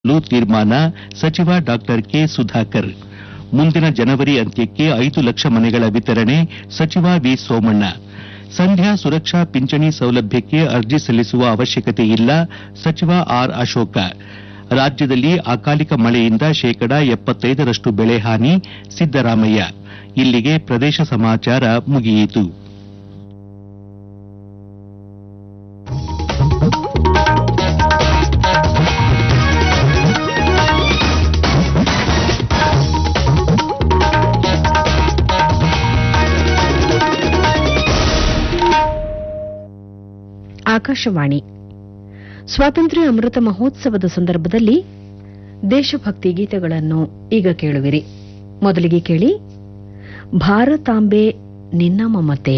ಮಾಡಲು ತೀರ್ಮಾನ ಸಚಿವ ಡಾ ಕೆ ಸುಧಾಕರ್ ಮುಂದಿನ ಜನವರಿ ಅಂತ್ಯಕ್ಕೆ ಐದು ಲಕ್ಷ ಮನೆಗಳ ವಿತರಣೆ ಸಚಿವ ವಿ ಸೋಮಣ್ಣ ಸಂಧ್ಯಾ ಸುರಕ್ಷಾ ಪಿಂಚಣಿ ಸೌಲಭ್ಯಕ್ಕೆ ಅರ್ಜಿ ಸಲ್ಲಿಸುವ ಅವಶ್ಯಕತೆ ಇಲ್ಲ ಸಚಿವ ಆರ್ ಅಶೋಕ ರಾಜ್ಯದಲ್ಲಿ ಅಕಾಲಿಕ ಮಳೆಯಿಂದ ಶೇಕಡ ರಷ್ಟು ಬೆಳೆ ಹಾನಿ ಸಿದ್ದರಾಮಯ್ಯ ಇಲ್ಲಿಗೆ ಪ್ರದೇಶ ಸಮಾಚಾರ ಮುಗಿಯಿತು ಆಕಾಶವಾಣಿ ಸ್ವಾತಂತ್ರ್ಯ ಅಮೃತ ಮಹೋತ್ಸವದ ಸಂದರ್ಭದಲ್ಲಿ ದೇಶಭಕ್ತಿ ಗೀತೆಗಳನ್ನು ಈಗ ಕೇಳುವಿರಿ ಮೊದಲಿಗೆ ಕೇಳಿ ಭಾರತಾಂಬೆ ನಿನ್ನ ಮಮತೆ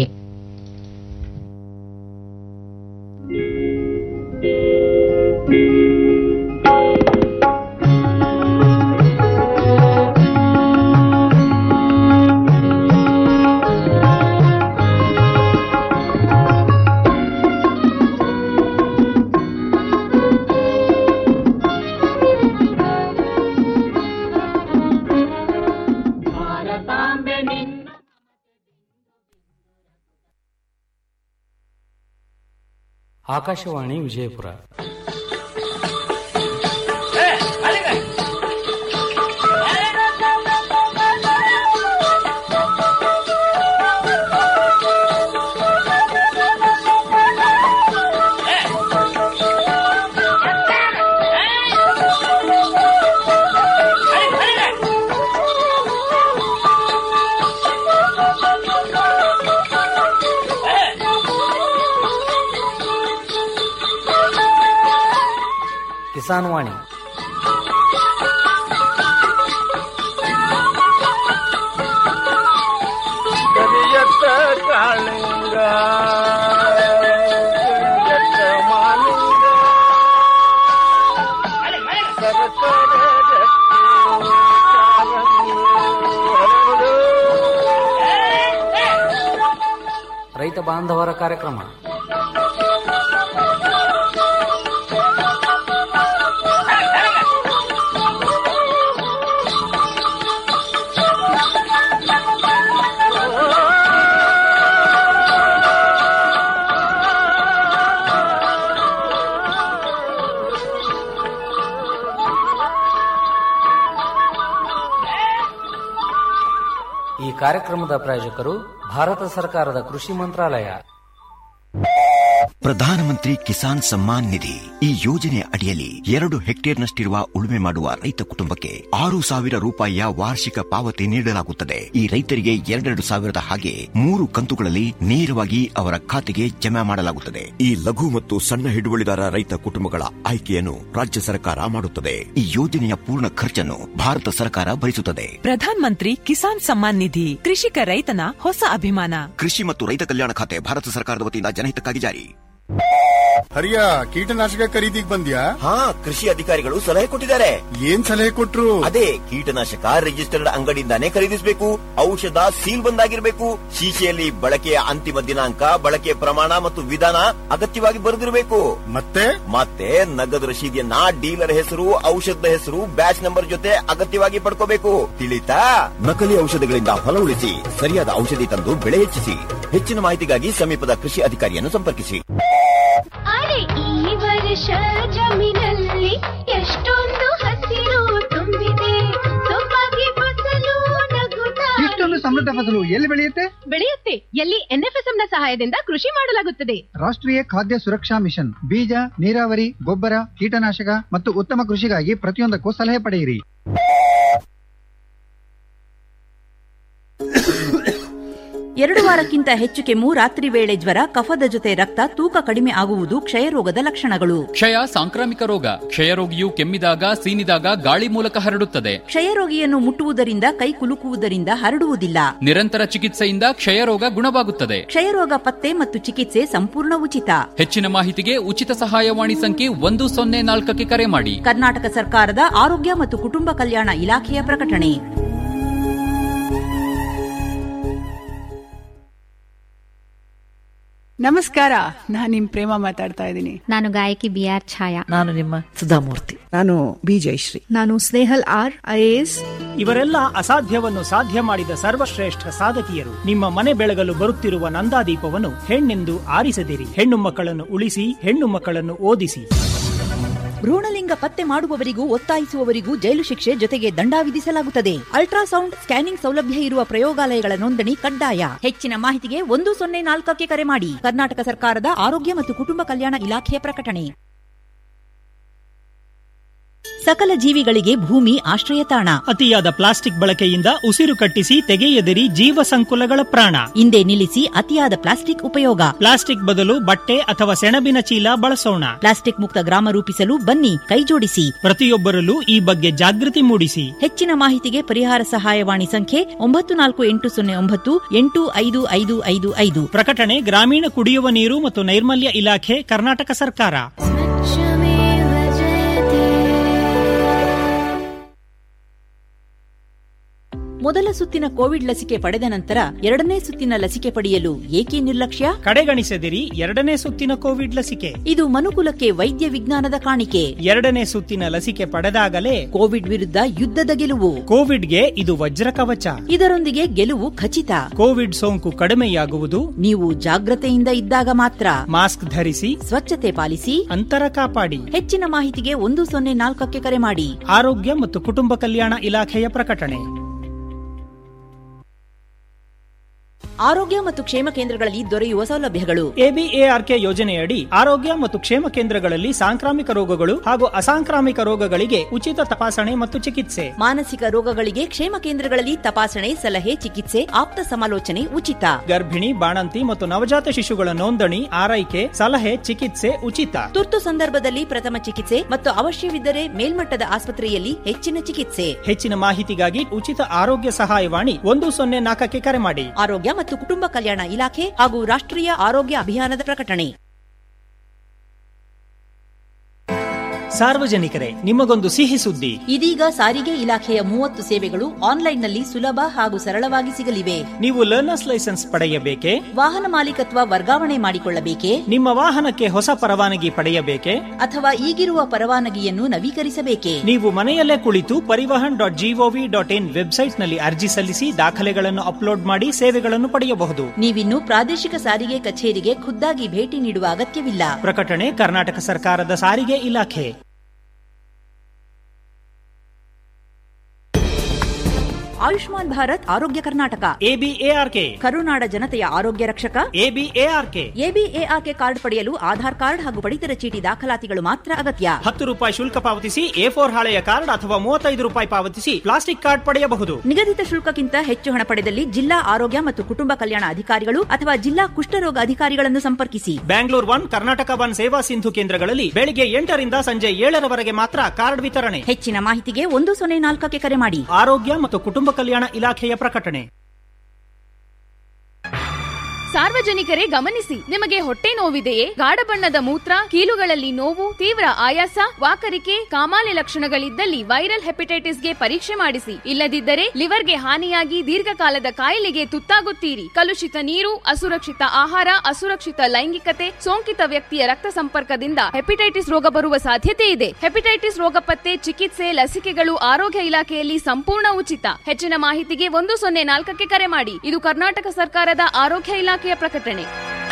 ಆಕಾಶವಾಣಿ ವಿಜಯಪುರ ಕಿಸಾನ್ ವಾಣಿ ಕರಿಯತ್ತ ಕಾಳಿಂಗ ಕರಿಯತ್ತ ಮಾಲಿಂಗ ಸರಸರ ರಕ್ತಿ ಕಾರಂಗಿ ಹರಡು. ರೈತ ಬಾಂಧವರ ಕಾರ್ಯಕ್ರಮ ಈ ಕಾರ್ಯಕ್ರಮದ ಪ್ರಾಯೋಜಕರು ಭಾರತ ಸರ್ಕಾರದ ಕೃಷಿ ಮಂತ್ರಾಲಯ ಪ್ರಧಾನಮಂತ್ರಿ ಕಿಸಾನ್ ಸಮ್ಮಾನ್ ನಿಧಿ ಈ ಯೋಜನೆ ಅಡಿಯಲ್ಲಿ ಎರಡು ಹೆಕ್ಟೇರ್ನಷ್ಟಿರುವ ಉಳುಮೆ ಮಾಡುವ ರೈತ ಕುಟುಂಬಕ್ಕೆ ಆರು ಸಾವಿರ ರೂಪಾಯಿಯ ವಾರ್ಷಿಕ ಪಾವತಿ ನೀಡಲಾಗುತ್ತದೆ ಈ ರೈತರಿಗೆ ಎರಡೆರಡು ಸಾವಿರದ ಹಾಗೆ ಮೂರು ಕಂತುಗಳಲ್ಲಿ ನೇರವಾಗಿ ಅವರ ಖಾತೆಗೆ ಜಮಾ ಮಾಡಲಾಗುತ್ತದೆ ಈ ಲಘು ಮತ್ತು ಸಣ್ಣ ಹಿಡುವಳಿದಾರ ರೈತ ಕುಟುಂಬಗಳ ಆಯ್ಕೆಯನ್ನು ರಾಜ್ಯ ಸರ್ಕಾರ ಮಾಡುತ್ತದೆ ಈ ಯೋಜನೆಯ ಪೂರ್ಣ ಖರ್ಚನ್ನು ಭಾರತ ಸರ್ಕಾರ ಭರಿಸುತ್ತದೆ ಪ್ರಧಾನ್ ಮಂತ್ರಿ ಕಿಸಾನ್ ಸಮ್ಮಾನ್ ನಿಧಿ ಕೃಷಿಕ ರೈತನ ಹೊಸ ಅಭಿಮಾನ ಕೃಷಿ ಮತ್ತು ರೈತ ಕಲ್ಯಾಣ ಖಾತೆ ಭಾರತ ಸರ್ಕಾರದ ವತಿಯಿಂದ ಜನಹಿತಕ್ಕಾಗಿ ಜಾರಿ ಹರಿಯ ಕೀಟನಾಶಕ ಖರೀದಿಗ್ ಬಂದ್ಯಾ ಹಾ ಕೃಷಿ ಅಧಿಕಾರಿಗಳು ಸಲಹೆ ಕೊಟ್ಟಿದ್ದಾರೆ ಏನ್ ಸಲಹೆ ಕೊಟ್ರು ಅದೇ ಕೀಟನಾಶಕ ರಿಜಿಸ್ಟರ್ಡ್ ಅಂಗಡಿಯಿಂದಾನೇ ಖರೀದಿಸಬೇಕು ಔಷಧ ಸೀಲ್ ಬಂದಾಗಿರ್ಬೇಕು ಶೀಶೆಯಲ್ಲಿ ಬಳಕೆಯ ಅಂತಿಮ ದಿನಾಂಕ ಬಳಕೆಯ ಪ್ರಮಾಣ ಮತ್ತು ವಿಧಾನ ಅಗತ್ಯವಾಗಿ ಬರೆದಿರಬೇಕು ಮತ್ತೆ ಮತ್ತೆ ನಗದು ರಶೀದಿಯನ್ನ ಡೀಲರ್ ಹೆಸರು ಔಷಧದ ಹೆಸರು ಬ್ಯಾಚ್ ನಂಬರ್ ಜೊತೆ ಅಗತ್ಯವಾಗಿ ಪಡ್ಕೋಬೇಕು ತಿಳಿತಾ ನಕಲಿ ಔಷಧಗಳಿಂದ ಹೊಲ ಉಳಿಸಿ ಸರಿಯಾದ ಔಷಧಿ ತಂದು ಬೆಳೆ ಹೆಚ್ಚಿಸಿ ಹೆಚ್ಚಿನ ಮಾಹಿತಿಗಾಗಿ ಸಮೀಪದ ಕೃಷಿ ಅಧಿಕಾರಿಯನ್ನು ಸಂಪರ್ಕಿಸಿ ಅರೆ ಈ ವರ್ಷ ಜಮೀನಲ್ಲಿ ಎಷ್ಟೊಂದು ಹಸಿರು ತುಂಬಿದೆ ಸೊಬಗೆ ಫಸಲು ನಗುತ್ತಾ ಇಷ್ಟೊಂದು ಸಮೃದ್ಧ ಫಸಲು ಎಲ್ಲಿ ಬೆಳೆಯುತ್ತೆ ಬೆಳೆಯುತ್ತೆ ಎಲ್ಲಿ ಎನ್ಎಫ್ಎಸ್ಎಂ ನ ಸಹಾಯದಿಂದ ಕೃಷಿ ಮಾಡಲಾಗುತ್ತದೆ ರಾಷ್ಟ್ರೀಯ ಖಾದ್ಯ ಸುರಕ್ಷಾ ಮಿಷನ್ ಬೀಜ ನೀರಾವರಿ ಗೊಬ್ಬರ ಕೀಟನಾಶಕ ಮತ್ತು ಉತ್ತಮ ಕೃಷಿಗಾಗಿ ಪ್ರತಿಯೊಂದಕ್ಕೂ ಸಲಹೆ ಪಡೆಯಿರಿ ಎರಡು ವಾರಕ್ಕಿಂತ ಹೆಚ್ಚು ಕೆಮ್ಮು ರಾತ್ರಿ ವೇಳೆ ಜ್ವರ ಕಫದ ಜೊತೆ ರಕ್ತ ತೂಕ ಕಡಿಮೆ ಆಗುವುದು ಕ್ಷಯರೋಗದ ಲಕ್ಷಣಗಳು ಕ್ಷಯ ಸಾಂಕ್ರಾಮಿಕ ರೋಗ ಕ್ಷಯರೋಗಿಯು ಕೆಮ್ಮಿದಾಗ ಸೀನಿದಾಗ ಗಾಳಿ ಮೂಲಕ ಹರಡುತ್ತದೆ ಕ್ಷಯರೋಗಿಯನ್ನು ಮುಟ್ಟುವುದರಿಂದ ಕೈ ಕುಲುಕುವುದರಿಂದ ಹರಡುವುದಿಲ್ಲ ನಿರಂತರ ಚಿಕಿತ್ಸೆಯಿಂದ ಕ್ಷಯರೋಗ ಗುಣವಾಗುತ್ತದೆ ಕ್ಷಯರೋಗ ಪತ್ತೆ ಮತ್ತು ಚಿಕಿತ್ಸೆ ಸಂಪೂರ್ಣ ಉಚಿತ ಹೆಚ್ಚಿನ ಮಾಹಿತಿಗೆ ಉಚಿತ ಸಹಾಯವಾಣಿ ಸಂಖ್ಯೆ ಒಂದು ಸೊನ್ನೆ ನಾಲ್ಕಕ್ಕೆ ಕರೆ ಮಾಡಿ ಕರ್ನಾಟಕ ಸರ್ಕಾರದ ಆರೋಗ್ಯ ಮತ್ತು ಕುಟುಂಬ ಕಲ್ಯಾಣ ಇಲಾಖೆಯ ಪ್ರಕಟಣೆ ನಮಸ್ಕಾರ ನಾನ್ ನಿಮ್ ಪ್ರೇಮ ಮಾತಾಡ್ತಾ ಇದ್ದೀನಿ ನಾನು ಗಾಯಕಿ ಬಿ ಆರ್ ಛಾಯಾ ನಾನು ನಿಮ್ಮ ಸುಧಾಮೂರ್ತಿ ನಾನು ಬಿ ಜಯಶ್ರೀ ನಾನು ಸ್ನೇಹಲ್ ಆರ್ ಐಎಎಸ್ ಇವರೆಲ್ಲ ಅಸಾಧ್ಯವನ್ನು ಸಾಧ್ಯ ಮಾಡಿದ ಸರ್ವಶ್ರೇಷ್ಠ ಸಾಧಕಿಯರು ನಿಮ್ಮ ಮನೆ ಬೆಳಗಲು ಬರುತ್ತಿರುವ ನಂದಾದೀಪವನ್ನು ಹೆಣ್ಣೆಂದು ಆರಿಸದಿರಿ ಹೆಣ್ಣು ಮಕ್ಕಳನ್ನು ಉಳಿಸಿ ಹೆಣ್ಣು ಮಕ್ಕಳನ್ನು ಓದಿಸಿ ಭ್ರೂಣಲಿಂಗ ಪತ್ತೆ ಮಾಡುವವರಿಗೂ ಒತ್ತಾಯಿಸುವವರಿಗೂ ಜೈಲು ಶಿಕ್ಷೆ ಜೊತೆಗೆ ದಂಡ ವಿಧಿಸಲಾಗುತ್ತದೆ ಅಲ್ಟ್ರಾಸೌಂಡ್ ಸ್ಕ್ಯಾನಿಂಗ್ ಸೌಲಭ್ಯ ಇರುವ ಪ್ರಯೋಗಾಲಯಗಳ ನೋಂದಣಿ ಕಡ್ಡಾಯ ಹೆಚ್ಚಿನ ಮಾಹಿತಿಗೆ ಒಂದು ಸೊನ್ನೆ ನಾಲ್ಕಕ್ಕೆ ಕರೆ ಮಾಡಿ ಕರ್ನಾಟಕ ಸರ್ಕಾರದ ಆರೋಗ್ಯ ಮತ್ತು ಕುಟುಂಬ ಕಲ್ಯಾಣ ಇಲಾಖೆಯ ಪ್ರಕಟಣೆ ಸಕಲ ಜೀವಿಗಳಿಗೆ ಭೂಮಿ ಆಶ್ರಯ ತಾಣ ಅತಿಯಾದ ಪ್ಲಾಸ್ಟಿಕ್ ಬಳಕೆಯಿಂದ ಉಸಿರು ಕಟ್ಟಿಸಿ ತೆಗೆಯದಿರಿ ಜೀವ ಸಂಕುಲಗಳ ಪ್ರಾಣ ಹಿಂದೆ ನಿಲ್ಲಿಸಿ ಅತಿಯಾದ ಪ್ಲಾಸ್ಟಿಕ್ ಉಪಯೋಗ ಪ್ಲಾಸ್ಟಿಕ್ ಬದಲು ಬಟ್ಟೆ ಅಥವಾ ಸೆಣಬಿನ ಚೀಲ ಬಳಸೋಣ ಪ್ಲಾಸ್ಟಿಕ್ ಮುಕ್ತ ಗ್ರಾಮ ರೂಪಿಸಲು ಬನ್ನಿ ಕೈಜೋಡಿಸಿ ಪ್ರತಿಯೊಬ್ಬರಲ್ಲೂ ಈ ಬಗ್ಗೆ ಜಾಗೃತಿ ಮೂಡಿಸಿ ಹೆಚ್ಚಿನ ಮಾಹಿತಿಗೆ ಪರಿಹಾರ ಸಹಾಯವಾಣಿ ಸಂಖ್ಯೆ ಒಂಬತ್ತು ನಾಲ್ಕು ಎಂಟು ಸೊನ್ನೆ ಒಂಬತ್ತು ಎಂಟು ಐದು ಐದು ಐದು ಐದು ಪ್ರಕಟಣೆ ಗ್ರಾಮೀಣ ಕುಡಿಯುವ ನೀರು ಮತ್ತು ನೈರ್ಮಲ್ಯ ಇಲಾಖೆ ಕರ್ನಾಟಕ ಸರ್ಕಾರ ಮೊದಲ ಸುತ್ತಿನ ಕೋವಿಡ್ ಲಸಿಕೆ ಪಡೆದ ನಂತರ ಎರಡನೇ ಸುತ್ತಿನ ಲಸಿಕೆ ಪಡೆಯಲು ಏಕೆ ನಿರ್ಲಕ್ಷ್ಯ ಕಡೆಗಣಿಸದಿರಿ ಎರಡನೇ ಸುತ್ತಿನ ಕೋವಿಡ್ ಲಸಿಕೆ ಇದು ಮನುಕುಲಕ್ಕೆ ವೈದ್ಯ ವಿಜ್ಞಾನದ ಕಾಣಿಕೆ ಎರಡನೇ ಸುತ್ತಿನ ಲಸಿಕೆ ಪಡೆದಾಗಲೇ ಕೋವಿಡ್ ವಿರುದ್ಧ ಯುದ್ಧದ ಗೆಲುವು ಕೋವಿಡ್ಗೆ ಇದು ವಜ್ರ ಕವಚ ಇದರೊಂದಿಗೆ ಗೆಲುವು ಖಚಿತ ಕೋವಿಡ್ ಸೋಂಕು ಕಡಿಮೆಯಾಗುವುದು ನೀವು ಜಾಗ್ರತೆಯಿಂದ ಇದ್ದಾಗ ಮಾತ್ರ ಮಾಸ್ಕ್ ಧರಿಸಿ ಸ್ವಚ್ಛತೆ ಪಾಲಿಸಿ ಅಂತರ ಕಾಪಾಡಿ ಹೆಚ್ಚಿನ ಮಾಹಿತಿಗೆ ಒಂದು ಸೊನ್ನೆ ನಾಲ್ಕಕ್ಕೆ ಕರೆ ಮಾಡಿ ಆರೋಗ್ಯ ಮತ್ತು ಕುಟುಂಬ ಕಲ್ಯಾಣ ಇಲಾಖೆಯ ಪ್ರಕಟಣೆ ಆರೋಗ್ಯ ಮತ್ತು ಕ್ಷೇಮ ಕೇಂದ್ರಗಳಲ್ಲಿ ದೊರೆಯುವ ಸೌಲಭ್ಯಗಳು ಎಬಿಎಆರ್ಕೆ ಯೋಜನೆಯಡಿ ಆರೋಗ್ಯ ಮತ್ತು ಕ್ಷೇಮ ಕೇಂದ್ರಗಳಲ್ಲಿ ಸಾಂಕ್ರಾಮಿಕ ರೋಗಗಳು ಹಾಗೂ ಅಸಾಂಕ್ರಾಮಿಕ ರೋಗಗಳಿಗೆ ಉಚಿತ ತಪಾಸಣೆ ಮತ್ತು ಚಿಕಿತ್ಸೆ ಮಾನಸಿಕ ರೋಗಗಳಿಗೆ ಕ್ಷೇಮ ಕೇಂದ್ರಗಳಲ್ಲಿ ತಪಾಸಣೆ ಸಲಹೆ ಚಿಕಿತ್ಸೆ ಆಪ್ತ ಸಮಾಲೋಚನೆ ಉಚಿತ ಗರ್ಭಿಣಿ ಬಾಣಂತಿ ಮತ್ತು ನವಜಾತ ಶಿಶುಗಳ ನೋಂದಣಿ ಆರೈಕೆ ಸಲಹೆ ಚಿಕಿತ್ಸೆ ಉಚಿತ ತುರ್ತು ಸಂದರ್ಭದಲ್ಲಿ ಪ್ರಥಮ ಚಿಕಿತ್ಸೆ ಮತ್ತು ಅವಶ್ಯವಿದ್ದರೆ ಮೇಲ್ಮಟ್ಟದ ಆಸ್ಪತ್ರೆಯಲ್ಲಿ ಹೆಚ್ಚಿನ ಚಿಕಿತ್ಸೆ ಹೆಚ್ಚಿನ ಮಾಹಿತಿಗಾಗಿ ಉಚಿತ ಆರೋಗ್ಯ ಸಹಾಯವಾಣಿ ಒಂದು ಸೊನ್ನೆ ನಾಲ್ಕಕ್ಕೆ ಕರೆ ಮಾಡಿ ಆರೋಗ್ಯ ಮತ್ತು ಕುಟುಂಬ ಕಲ್ಯಾಣ ಇಲಾಖೆ ಹಾಗೂ ರಾಷ್ಟ್ರೀಯ ಆರೋಗ್ಯ ಅಭಿಯಾನದ ಪ್ರಕಟಣೆ ಸಾರ್ವಜನಿಕರೇ ನಿಮಗೊಂದು ಸಿಹಿ ಸುದ್ದಿ ಇದೀಗ ಸಾರಿಗೆ ಇಲಾಖೆಯ ಮೂವತ್ತು ಸೇವೆಗಳು ಆನ್ಲೈನ್ನಲ್ಲಿ ಸುಲಭ ಹಾಗೂ ಸರಳವಾಗಿ ಸಿಗಲಿವೆ ನೀವು ಲರ್ನರ್ಸ್ ಲೈಸೆನ್ಸ್ ಪಡೆಯಬೇಕೆ ವಾಹನ ಮಾಲೀಕತ್ವ ವರ್ಗಾವಣೆ ಮಾಡಿಕೊಳ್ಳಬೇಕೆ ನಿಮ್ಮ ವಾಹನಕ್ಕೆ ಹೊಸ ಪರವಾನಗಿ ಪಡೆಯಬೇಕೆ ಅಥವಾ ಈಗಿರುವ ಪರವಾನಗಿಯನ್ನು ನವೀಕರಿಸಬೇಕೆ ನೀವು ಮನೆಯಲ್ಲೇ ಕುಳಿತು Parivahan dot G O V dot in ವೆಬ್ಸೈಟ್ನಲ್ಲಿ ಅರ್ಜಿ ಸಲ್ಲಿಸಿ ದಾಖಲೆಗಳನ್ನು ಅಪ್ಲೋಡ್ ಮಾಡಿ ಸೇವೆಗಳನ್ನು ಪಡೆಯಬಹುದು ನೀವಿನ್ನು ಪ್ರಾದೇಶಿಕ ಸಾರಿಗೆ ಕಚೇರಿಗೆ ಖುದ್ದಾಗಿ ಭೇಟಿ ನೀಡುವ ಅಗತ್ಯವಿಲ್ಲ ಪ್ರಕಟಣೆ ಕರ್ನಾಟಕ ಸರ್ಕಾರದ ಸಾರಿಗೆ ಇಲಾಖೆ ಆಯುಷ್ಮಾನ್ ಭಾರತ್ ಆರೋಗ್ಯ ಕರ್ನಾಟಕ ಎಬಿಎಆರ್ಕೆ ಕರುನಾಡ ಜನತೆಯ ಆರೋಗ್ಯ ರಕ್ಷಕ ಎಬಿಎಆರ್ಕೆ ಎಬಿಎಆರ್ಕೆ ಕಾರ್ಡ್ ಪಡೆಯಲು ಆಧಾರ್ ಕಾರ್ಡ್ ಹಾಗೂ ಪಡಿತರ ಚೀಟಿ ದಾಖಲಾತಿಗಳು ಮಾತ್ರ ಅಗತ್ಯ ಹತ್ತು ರೂಪಾಯಿ ಶುಲ್ಕ ಪಾವತಿಸಿ ಎ ಫೋರ್ ಹಾಳೆಯ ಕಾರ್ಡ್ ಅಥವಾ ಮೂವತ್ತೈದು ರೂಪಾಯಿ ಪಾವತಿಸಿ ಪ್ಲಾಸ್ಟಿಕ್ ಕಾರ್ಡ್ ಪಡೆಯಬಹುದು ನಿಗದಿತ ಶುಲ್ಕಕ್ಕಿಂತ ಹೆಚ್ಚು ಹಣ ಪಡೆದಲ್ಲಿ ಜಿಲ್ಲಾ ಆರೋಗ್ಯ ಮತ್ತು ಕುಟುಂಬ ಕಲ್ಯಾಣ ಅಧಿಕಾರಿಗಳು ಅಥವಾ ಜಿಲ್ಲಾ ಕುಷ್ಠರೋಗ ಅಧಿಕಾರಿಗಳನ್ನು ಸಂಪರ್ಕಿಸಿ ಬ್ಯಾಂಗ್ಳೂರ್ ಒನ್ ಕರ್ನಾಟಕ ಒನ್ ಸೇವಾ ಸಿಂಧು ಕೇಂದ್ರಗಳಲ್ಲಿ ಬೆಳಿಗ್ಗೆ ಎಂಟರಿಂದ ಸಂಜೆ ಏಳರವರೆಗೆ ಮಾತ್ರ ಕಾರ್ಡ್ ವಿತರಣೆ ಹೆಚ್ಚಿನ ಮಾಹಿತಿಗೆ ಒಂದು ಸೊನ್ನೆ ನಾಲ್ಕಕ್ಕೆ ಕರೆ ಮಾಡಿ ಆರೋಗ್ಯ ಮತ್ತು ಕುಟುಂಬ ಕಲ್ಯಾಣ ಇಲಾಖೆಯ ಪ್ರಕಟಣೆ ಸಾರ್ವಜನಿಕರೇ ಗಮನಿಸಿ ನಿಮಗೆ ಹೊಟ್ಟೆ ನೋವಿದೆಯೇ ಗಾಢ ಬಣ್ಣದ ಮೂತ್ರ ಕೀಲುಗಳಲ್ಲಿ ನೋವು ತೀವ್ರ ಆಯಾಸ ವಾಕರಿಕೆ ಕಾಮಾಲೆ ಲಕ್ಷಣಗಳಿದ್ದಲ್ಲಿ ವೈರಲ್ ಹೆಪಟೈಟಿಸ್ಗೆ ಪರೀಕ್ಷೆ ಮಾಡಿಸಿ ಇಲ್ಲದಿದ್ದರೆ ಲಿವರ್ಗೆ ಹಾನಿಯಾಗಿ ದೀರ್ಘಕಾಲದ ಕಾಯಿಲೆಗೆ ತುತ್ತಾಗುತ್ತೀರಿ ಕಲುಷಿತ ನೀರು ಅಸುರಕ್ಷಿತ ಆಹಾರ ಅಸುರಕ್ಷಿತ ಲೈಂಗಿಕತೆ ಸೋಂಕಿತ ವ್ಯಕ್ತಿಯ ರಕ್ತ ಸಂಪರ್ಕದಿಂದ ಹೆಪಟೈಟಿಸ್ ರೋಗ ಬರುವ ಸಾಧ್ಯತೆ ಇದೆ ಹೆಪಟೈಟಿಸ್ ರೋಗ ಪತ್ತೆ ಚಿಕಿತ್ಸೆ ಲಸಿಕೆಗಳು ಆರೋಗ್ಯ ಇಲಾಖೆಯಲ್ಲಿ ಸಂಪೂರ್ಣ ಉಚಿತ ಹೆಚ್ಚಿನ ಮಾಹಿತಿಗೆ ಒಂದು ಸೊನ್ನೆ ನಾಲ್ಕಕ್ಕೆ ಕರೆ ಮಾಡಿ ಇದು ಕರ್ನಾಟಕ ಸರ್ಕಾರದ ಆರೋಗ್ಯ ಇಲಾಖೆಯ ಪ್ರಕಟಣೆ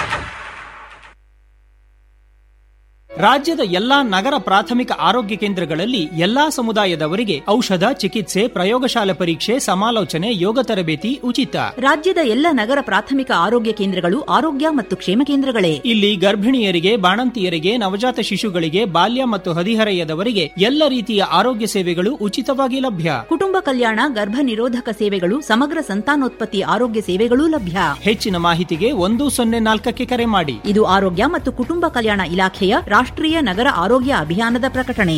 ರಾಜ್ಯದ ಎಲ್ಲಾ ನಗರ ಪ್ರಾಥಮಿಕ ಆರೋಗ್ಯ ಕೇಂದ್ರಗಳಲ್ಲಿ ಎಲ್ಲಾ ಸಮುದಾಯದವರಿಗೆ ಔಷಧ ಚಿಕಿತ್ಸೆ ಪ್ರಯೋಗಶಾಲೆ ಪರೀಕ್ಷೆ ಸಮಾಲೋಚನೆ ಯೋಗ ತರಬೇತಿ ಉಚಿತ ರಾಜ್ಯದ ಎಲ್ಲ ನಗರ ಪ್ರಾಥಮಿಕ ಆರೋಗ್ಯ ಕೇಂದ್ರಗಳು ಆರೋಗ್ಯ ಮತ್ತು ಕ್ಷೇಮ ಕೇಂದ್ರಗಳೇ ಇಲ್ಲಿ ಗರ್ಭಿಣಿಯರಿಗೆ ಬಾಣಂತಿಯರಿಗೆ ನವಜಾತ ಶಿಶುಗಳಿಗೆ ಬಾಲ್ಯ ಮತ್ತು ಹದಿಹರೆಯದವರಿಗೆ ಎಲ್ಲ ರೀತಿಯ ಆರೋಗ್ಯ ಸೇವೆಗಳು ಉಚಿತವಾಗಿ ಲಭ್ಯ ಕುಟುಂಬ ಕಲ್ಯಾಣ ಗರ್ಭ ನಿರೋಧಕ ಸೇವೆಗಳು ಸಮಗ್ರ ಸಂತಾನೋತ್ಪತ್ತಿ ಆರೋಗ್ಯ ಸೇವೆಗಳೂ ಲಭ್ಯ ಹೆಚ್ಚಿನ ಮಾಹಿತಿಗೆ ಒಂದು ಸೊನ್ನೆ ನಾಲ್ಕಕ್ಕೆ ಕರೆ ಮಾಡಿ ಇದು ಆರೋಗ್ಯ ಮತ್ತು ಕುಟುಂಬ ಕಲ್ಯಾಣ ಇಲಾಖೆಯ ರಾಷ್ಟ್ರೀಯ ನಗರ ಆರೋಗ್ಯ ಅಭಿಯಾನದ ಪ್ರಕಟಣೆ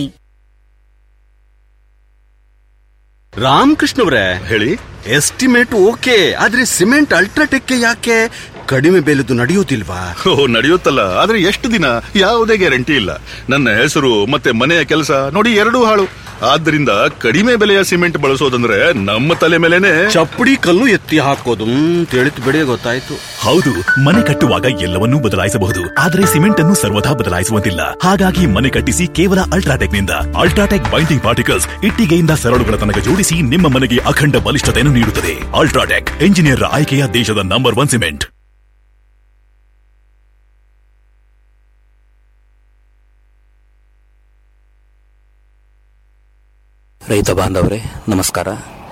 ರಾಮಕೃಷ್ಣ ಅವರೇ ಹೇಳಿ ಎಸ್ಟಿಮೇಟ್ ಓಕೆ ಆದ್ರೆ ಸಿಮೆಂಟ್ ಅಲ್ಟ್ರಾಟೆಕ್ ಯಾಕೆ ಕಡಿಮೆ ಬೆಲೆದು ನಡೆಯುವುದಿಲ್ವಾ ಓ ನಡೆಯುತ್ತಲ್ಲ ಆದ್ರೆ ಎಷ್ಟು ದಿನ ಯಾವುದೇ ಗ್ಯಾರಂಟಿ ಇಲ್ಲ ನನ್ನ ಹೆಸರು ಮತ್ತೆ ಮನೆಯ ಕೆಲಸ ನೋಡಿ ಎರಡೂ ಹಾಳು ಆದ್ದರಿಂದ ಕಡಿಮೆ ಬೆಲೆಯ ಸಿಮೆಂಟ್ ಬಳಸೋದಂದ್ರೆ ನಮ್ಮ ತಲೆ ಮೇಲೆನೆ ಚಪ್ಪಡಿ ಕಲ್ಲು ಎತ್ತಿ ಹಾಕೋದು ತಿಳಿತು ಬಿಡಿ ಗೊತ್ತಾಯ್ತು ಹೌದು ಮನೆ ಕಟ್ಟುವಾಗ ಎಲ್ಲವನ್ನೂ ಬದಲಾಯಿಸಬಹುದು ಆದರೆ ಸಿಮೆಂಟ್ ಅನ್ನು ಸರ್ವದಾ ಬದಲಾಯಿಸುವಂತಿಲ್ಲ ಹಾಗಾಗಿ ಮನೆ ಕಟ್ಟಿಸಿ ಕೇವಲ ಅಲ್ಟ್ರಾಟೆಕ್ ನಿಂದ ಅಲ್ಟ್ರಾಟೆಕ್ ಬೈಂಡಿಂಗ್ ಪಾರ್ಟಿಕಲ್ಸ್ ಇಟ್ಟಿಗೆಯಿಂದ ಸರಳುಗಳ ತನಕ ಜೋಡಿಸಿ ನಿಮ್ಮ ಮನೆಗೆ ಅಖಂಡ ಬಲಿಷ್ಠತೆಯನ್ನು ನೀಡುತ್ತದೆ ಅಲ್ಟ್ರಾಟೆಕ್ ಎಂಜಿನಿಯರ್ ಆಯ್ಕೆಯ ದೇಶದ ನಂಬರ್ ಒನ್ ಸಿಮೆಂಟ್ ರೈತ ಬಾಂಧವರೇ ನಮಸ್ಕಾರ